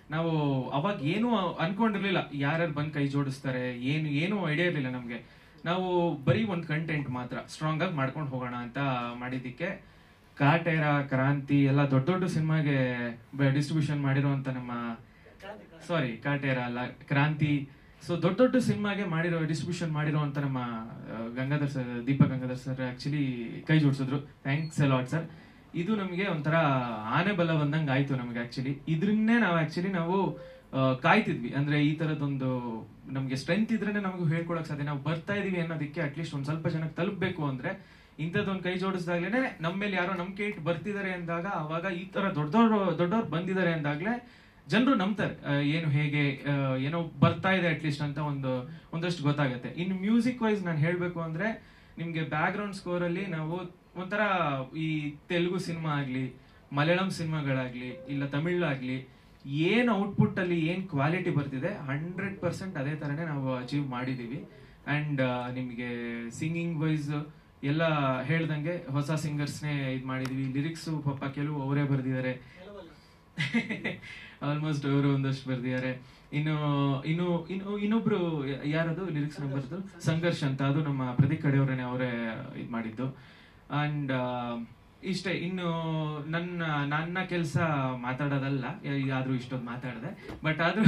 ನಾವು ಅವಾಗ ಏನು ಅನ್ಕೊಂಡಿರ್ಲಿಲ್ಲ ಯಾರ್ಯಾರು ಬಂದು ಕೈ ಜೋಡಿಸ್ತಾರೆ ಏನು ಏನು ಐಡಿಯಾ ಇರಲಿಲ್ಲ ನಮಗೆ ನಾವು ಬರೀ ಒಂದು ಕಂಟೆಂಟ್ ಮಾತ್ರ ಸ್ಟ್ರಾಂಗ್ ಆಗಿ ಮಾಡ್ಕೊಂಡು ಹೋಗೋಣ ಅಂತ ಮಾಡಿದ್ದಕ್ಕೆ ಕಾಟೇರ ಕ್ರಾಂತಿ ಎಲ್ಲ ದೊಡ್ಡ ದೊಡ್ಡ ಸಿನಿಮಾಗೆ ಡಿಸ್ಟ್ರಿಬ್ಯೂಷನ್ ಮಾಡಿರುವಂತ ನಮ್ಮ ಸಾರಿ ಕಾಟೇರ ಅಲ್ಲ ಕ್ರಾಂತಿ ಸೊ ದೊಡ್ಡ ದೊಡ್ಡ ಸಿನಿಮಾಗೆ ಮಾಡಿರೋ ಡಿಸ್ಟ್ರಿಬ್ಯೂಷನ್ ಮಾಡಿರುವಂತ ನಮ್ಮ ಆ, Gangadhar sir Deepak Gangadhar sir actually ಕೈ ಜೋಡಿಸಿದ್ರು ಥ್ಯಾಂಕ್ಸ್ ಅಲಾಟ್ ಸರ್ ಇದು ನಮಗೆ ಒಂಥರ ಆನೆ ಬಲ ಬಂದಂಗೆ ಆಯ್ತು ನಮಗೆ ಆಕ್ಚುಲಿ ಇದ್ರನ್ನೇ ನಾವು ಆಕ್ಚುಲಿ ನಾವು ಆ, ಕಾಯ್ತಿದ್ವಿ ಅಂದ್ರೆ ಈ ತರದೊಂದು ನಮಗೆ ಸ್ಟ್ರೆಂತ್ ಇದ್ರೇನೆ ನಮಗೆ ಹೇಳ್ಕೊಳಕ್ ಸಾಧ್ಯ ನಾವು ಬರ್ತಾ ಇದೀವಿ ಅನ್ನೋದಕ್ಕೆ ಅಟ್ಲೀಸ್ಟ್ ಒಂದ್ ಸ್ವಲ್ಪ ಜನಕ್ಕೆ ತಲುಪಬೇಕು ಅಂದ್ರೆ ಇಂಥದ್ದೊಂದು ಕೈ ಜೋಡಿಸಿದಾಗ್ಲೇನೆ ನಮ್ಮ ಮೇಲೆ ಯಾರೋ ನಂಬಿಕೆ ಇಟ್ಟು ಬರ್ತಿದ್ದಾರೆ ಅಂದಾಗ ಅವಾಗ ಈ ತರ ದೊಡ್ಡ ದೊಡ್ಡ ದೊಡ್ಡವ್ರು ಬಂದಿದ್ದಾರೆ ಅಂದಾಗ್ಲೇ ಜನರು ನಂಬ್ತಾರೆ ಆ, ಏನು ಹೇಗೆ ಆ, ಏನೋ ಬರ್ತಾ ಇದೆ ಅಟ್ಲೀಸ್ಟ್ ಅಂತ ಒಂದು ಒಂದಷ್ಟು ಗೊತ್ತಾಗುತ್ತೆ ಇನ್ನು ಮ್ಯೂಸಿಕ್ ವೈಸ್ ನಾನು ಹೇಳ್ಬೇಕು ಅಂದ್ರೆ ನಿಮ್ಗೆ ಬ್ಯಾಕ್ ಗ್ರೌಂಡ್ ಸ್ಕೋರ್ ಅಲ್ಲಿ ನಾವು ಒಂಥರ ಈ ತೆಲುಗು ಸಿನಿಮಾ ಆಗ್ಲಿ ಮಲಯಾಳಂ ಸಿನಿಮಾಗಳಾಗ್ಲಿ ಇಲ್ಲ ತಮಿಳ್ ಆಗ್ಲಿ ಏನ್ ಔಟ್ಪುಟ್ ಅಲ್ಲಿ ಏನ್ ಕ್ವಾಲಿಟಿ ಬರ್ತಿದೆ ಹಂಡ್ರೆಡ್ ಪರ್ಸೆಂಟ್ ಅದೇ ತರನೇ ನಾವು ಅಚೀವ್ ಮಾಡಿದೀವಿ ಅಂಡ್ ನಿಮಗೆ ಸಿಂಗಿಂಗ್ ವೈಸ್ ಎಲ್ಲ ಹೇಳ್ದಂಗೆ ಹೊಸ ಸಿಂಗರ್ಸ್ನೇ ಇದು ಮಾಡಿದೀವಿ ಲಿರಿಕ್ಸ್ ಪಾಪ ಕೆಲವು ಅವರೇ ಬರ್ದಿದ್ದಾರೆ ಆಲ್ಮೋಸ್ಟ್ ಅವರು ಒಂದಷ್ಟು ಬರ್ದಿದ್ದಾರೆ ಇನ್ನು ಇನ್ನು ಇನ್ನು ಇನ್ನೊಬ್ರು ಯ- ಯಾರದು ಲಿರಿಕ್ಸ್ ಬರ್ದು ಸಂಘರ್ಷ್ ಅಂತ ಅದು ನಮ್ಮ ಪ್ರದೀಪ್ ಕಡೆಯವರೇನೆ ಅವರೇ ಇದು ಮಾಡಿದ್ದು ಅಂಡ್ ಇಷ್ಟೇ ಇನ್ನು ನನ್ನ ನನ್ನ ಕೆಲಸ ಮಾತಾಡೋದಲ್ಲ ಯ- ಆದ್ರೂ ಇಷ್ಟೊಂದು ಮಾತಾಡಿದೆ ಬಟ್ ಆದ್ರೂ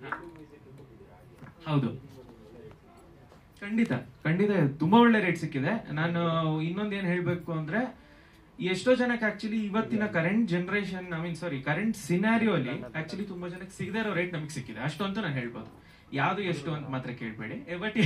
ಹೌದು ಖಂಡಿತ ಖಂಡಿತ ತುಂಬಾ ಒಳ್ಳೆ ರೇಟ್ ಸಿಕ್ಕಿದೆ ನಾನು ಇನ್ನೊಂದ್ ಏನ್ ಹೇಳ್ಬೇಕು ಅಂದ್ರೆ ಎಷ್ಟೋ ಜನಕ್ಕೆ ಆಕ್ಚುಲಿ ಇವತ್ತಿನ current generation I mean sorry current scenario ಅಲ್ಲಿ ಆಕ್ಚುಲಿ ತುಂಬಾ ಜನಕ್ಕೆ ಸಿಗದೇ ಇರೋ ರೇಟ್ ನಮಗೆ ಸಿಕ್ಕಿದೆ ಅಷ್ಟು ಅಂತೂ ನಾನು ಹೇಳ್ಬೋದು ಯಾವ್ದು ಎಷ್ಟು ಅಂತ ಮಾತ್ರ ಕೇಳ್ಬೇಡಿ ಬಟ್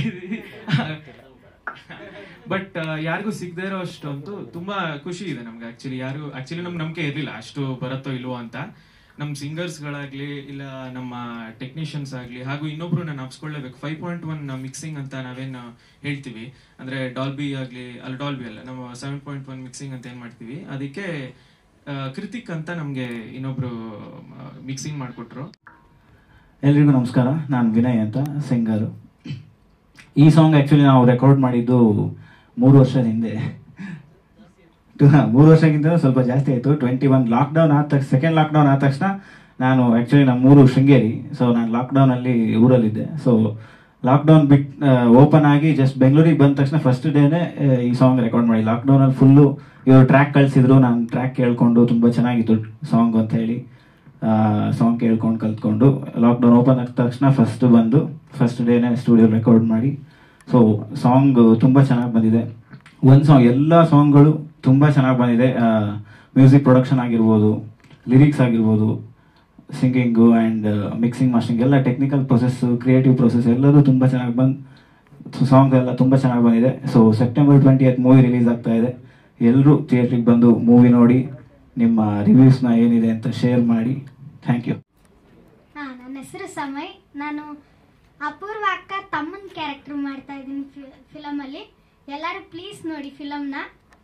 ಬಟ್ ಯಾರಿಗೂ ಸಿಗದೇ ಇರೋ ಅಷ್ಟು ಅಂತೂ ತುಂಬಾ ಖುಷಿ ಇದೆ ನಮ್ಗೆ ಆಕ್ಚುಲಿ ಯಾರು ಆಕ್ಚುಲಿ ನಮ್ಗೆ ನಂಬಿಕೆ ಇರಲಿಲ್ಲ ಅಷ್ಟು ಬರುತ್ತೋ ಇಲ್ವೋ ಅಂತ ನಮ್ಮ ಸಿಂಗರ್ಸ್ ಗಳಾಗ್ಲಿ ಇಲ್ಲ ನಮ್ಮ ಟೆಕ್ನಿಷಿಯನ್ಸ್ ಆಗ್ಲಿ ಹಾಗೂ ಇನ್ನೊಬ್ರು ನಾನು ಅಪ್ಸ್ಕೊಳ್ಳೇಬೇಕು ಫೈವ್ ಪಾಯಿಂಟ್ ಒನ್ ಮಿಕ್ಸಿಂಗ್ ಅಂತ ನಾವೇನು ಹೇಳ್ತೀವಿ ಅಂದ್ರೆ ಡಾಲ್ಬಿ ಆಗ್ಲಿ ಅಲ್ಲ ಡಾಲ್ಬಿ ಅಲ್ಲ ನಮ್ಮ ಸೆವೆನ್ ಪಾಯಿಂಟ್ ಒನ್ ಮಿಕ್ಸಿಂಗ್ ಅಂತ ಏನ್ ಮಾಡ್ತೀವಿ ಅದಕ್ಕೆ ಆ, ಕೃತಿಕ್ ಅಂತ ನಮ್ಗೆ ಇನ್ನೊಬ್ರು ಮಿಕ್ಸಿಂಗ್ ಮಾಡಿಕೊಟ್ರು ಎಲ್ರಿಗೂ ನಮಸ್ಕಾರ ನಾನು ವಿನಯ್ ಅಂತ ಸಿಂಗರು ಈ ಸಾಂಗ್ ಆ್ಯಕ್ಚುಲಿ ನಾವು ರೆಕಾರ್ಡ್ ಮಾಡಿದ್ದು ಮೂರು ವರ್ಷದ ಹಿಂದೆ ಟ- ಮೂರು ವರ್ಷಕ್ಕಿಂತ ಸ್ವಲ್ಪ ಜಾಸ್ತಿ ಆಯಿತು ಟ್ವೆಂಟಿ ಒನ್ ಲಾಕ್ಡೌನ್ ಆದ ತಕ್ಷಣ ಸೆಕೆಂಡ್ ಲಾಕ್ಡೌನ್ ಆದ ತಕ್ಷಣ ನಾನು ಆ್ಯಕ್ಚುಲಿ ನಮ್ಮೂರು ಶೃಂಗೇರಿ ಸೊ ನಾನು ಲಾಕ್ಡೌನಲ್ಲಿ ಊರಲ್ಲಿದ್ದೆ ಸೊ ಲಾಕ್ಡೌನ್ ಬಿಟ್ ಓಪನ್ ಆಗಿ ಜಸ್ಟ್ ಬೆಂಗಳೂರಿಗೆ ಬಂದ ತಕ್ಷಣ ಫಸ್ಟ್ ಡೇನೆ ಈ ಸಾಂಗ್ ರೆಕಾರ್ಡ್ ಮಾಡಿ ಲಾಕ್ಡೌನಲ್ಲಿ ಫುಲ್ಲು ಇವರು ಟ್ರ್ಯಾಕ್ ಕಳಿಸಿದ್ರು ನಾನು ಟ್ರ್ಯಾಕ್ ಕೇಳ್ಕೊಂಡು ತುಂಬ ಚೆನ್ನಾಗಿತ್ತು ಸಾಂಗ್ ಅಂತ ಹೇಳಿ ಸಾಂಗ್ ಕೇಳ್ಕೊಂಡು ಕಲ್ತ್ಕೊಂಡು ಲಾಕ್ಡೌನ್ ಓಪನ್ ಆದ ತಕ್ಷಣ ಫಸ್ಟ್ ಬಂದು ಫಸ್ಟ್ ಡೇನೆ ಸ್ಟುಡಿಯೋ ರೆಕಾರ್ಡ್ ಮಾಡಿ ಸೊ ಸಾಂಗ್ ತುಂಬ ಚೆನ್ನಾಗಿ ಬಂದಿದೆ ಒಂದು ಸಾಂಗ್ ಎಲ್ಲ ಸಾಂಗ್ಗಳು ತುಂಬ ಚೆನ್ನಾಗಿ ಬಂದಿದೆ ಮ್ಯೂಸಿಕ್ ಪ್ರೊಡಕ್ಷನ್ ಆಗಿರ್ಬೋದು ಲಿರಿಕ್ಸ್ ಆಗಿರ್ಬೋದು ಸಿಂಗಿಂಗು ಆ್ಯಂಡ್ ಮಿಕ್ಸಿಂಗ್ ಮಾಸ್ಟರಿಂಗ್ ಎಲ್ಲ ಟೆಕ್ನಿಕಲ್ ಪ್ರೊಸೆಸ್ ಕ್ರಿಯೇಟಿವ್ ಪ್ರೊಸೆಸ್ ಎಲ್ಲದೂ ತುಂಬ ಚೆನ್ನಾಗಿ ಬಂದು ಸಾಂಗ್ ಎಲ್ಲ ತುಂಬ ಚೆನ್ನಾಗಿ ಬಂದಿದೆ so September twenty eight movie release ಆಗ್ತಾ ಇದೆ ಎಲ್ಲರೂ ಥಿಯೇಟ್ರಿಗೆ ಬಂದು ಮೂವಿ ನೋಡಿ ನಿಮ್ಮ ರಿವ್ಯೂಸ್ನ ಏನಿದೆ ಅಂತ ಶೇರ್ ಮಾಡಿ ಥ್ಯಾಂಕ್ ಯು ಹಾ ನನ್ನ ಹೆಸರು ಸಮಯ್ ನಾನು ಅಪೂರ್ವ ಅಕ್ಕ ತಮ್ಮನ ಕ್ಯಾರೆಕ್ಟರ್ ಮಾಡ್ತಾ ಇದ್ದೀನಿ ಫಿಲಮಲ್ಲಿ ಎಲ್ಲರೂ ಪ್ಲೀಸ್ ನೋಡಿ ಫಿಲಮ್ನ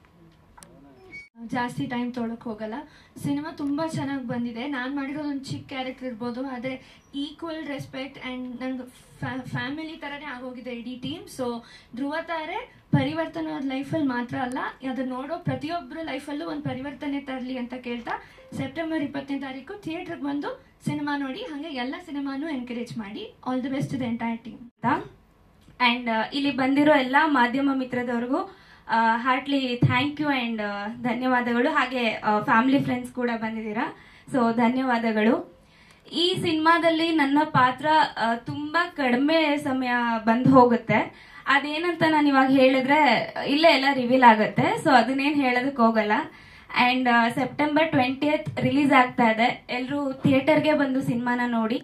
ಜಾಸ್ತಿ ಟೈಮ್ ತೊಗೊಳಕ್ ಹೋಗಲ್ಲ ಸಿನಿಮಾ ತುಂಬ ಚೆನ್ನಾಗಿ ಬಂದಿದೆ ನಾನು ಮಾಡಿರೋದು ಒಂದು ಚಿಕ್ಕ ಕ್ಯಾರೆಕ್ಟರ್ ಇರ್ಬೋದು ಆದರೆ ಈಕ್ವಲ್ ರೆಸ್ಪೆಕ್ಟ್ ಆ್ಯಂಡ್ ನಂಗೆ ಫ್ಯಾಮಿಲಿ ಥರನೇ ಆಗೋಗಿದೆ ಇಡೀ ಟೀಮ್ ಸೊ ಧ್ರುವ ತಾರೆ ಪರಿವರ್ತನೆ ಅವ್ರ ಲೈಫಲ್ಲಿ ಮಾತ್ರ ಅಲ್ಲ ಅದನ್ನ ನೋಡೋ ಪ್ರತಿಯೊಬ್ಬರ ಲೈಫಲ್ಲೂ ಒಂದು ಪರಿವರ್ತನೆ ತರಲಿ ಅಂತ ಕೇಳ್ತಾ ಸೆಪ್ಟೆಂಬರ್ ಇಪ್ಪತ್ತನೇ ತಾರೀಕು ಥಿಯೇಟ್ರಿಗೆ ಬಂದು ಸಿನಿಮಾ ನೋಡಿ ಹಾಗೆ ಎಲ್ಲ ಸಿನಿಮಾನು ಎನ್ಕರೇಜ್ ಮಾಡಿ all the best the entire team and ಇಲ್ಲಿ ಬಂದಿರೋ ಎಲ್ಲ ಮಾಧ್ಯಮ ಮಿತ್ರದವ್ರಿಗೂ ಹಾರ್ಟ್ಲಿ ಥ್ಯಾಂಕ್ ಯು ಆ್ಯಂಡ್ ಧನ್ಯವಾದಗಳು ಹಾಗೆ ಫ್ಯಾಮಿಲಿ ಫ್ರೆಂಡ್ಸ್ ಕೂಡ ಬಂದಿದ್ದೀರಾ ಸೊ ಧನ್ಯವಾದಗಳು ಈ ಸಿನಿಮಾದಲ್ಲಿ ನನ್ನ ಪಾತ್ರ ಆ, ತುಂಬಾ ಕಡಿಮೆ ಸಮಯ ಬಂದು ಹೋಗುತ್ತೆ ಅದೇನಂತ ನಾನು ಇವಾಗ ಹೇಳಿದ್ರೆ ಇಲ್ಲೇ ಎಲ್ಲ ರಿವೀಲ್ ಆಗುತ್ತೆ ಸೊ ಅದನ್ನೇನು ಹೇಳೋದಕ್ಕೆ ಹೋಗಲ್ಲ ಆ್ಯಂಡ್ ಸೆಪ್ಟೆಂಬರ್ ಟ್ವೆಂಟಿಯತ್ ರಿಲೀಸ್ ಆಗ್ತಾ ಇದೆ ಎಲ್ಲರೂ ಥಿಯೇಟರ್ಗೆ ಬಂದು ಸಿನಿಮಾನ ನೋಡಿ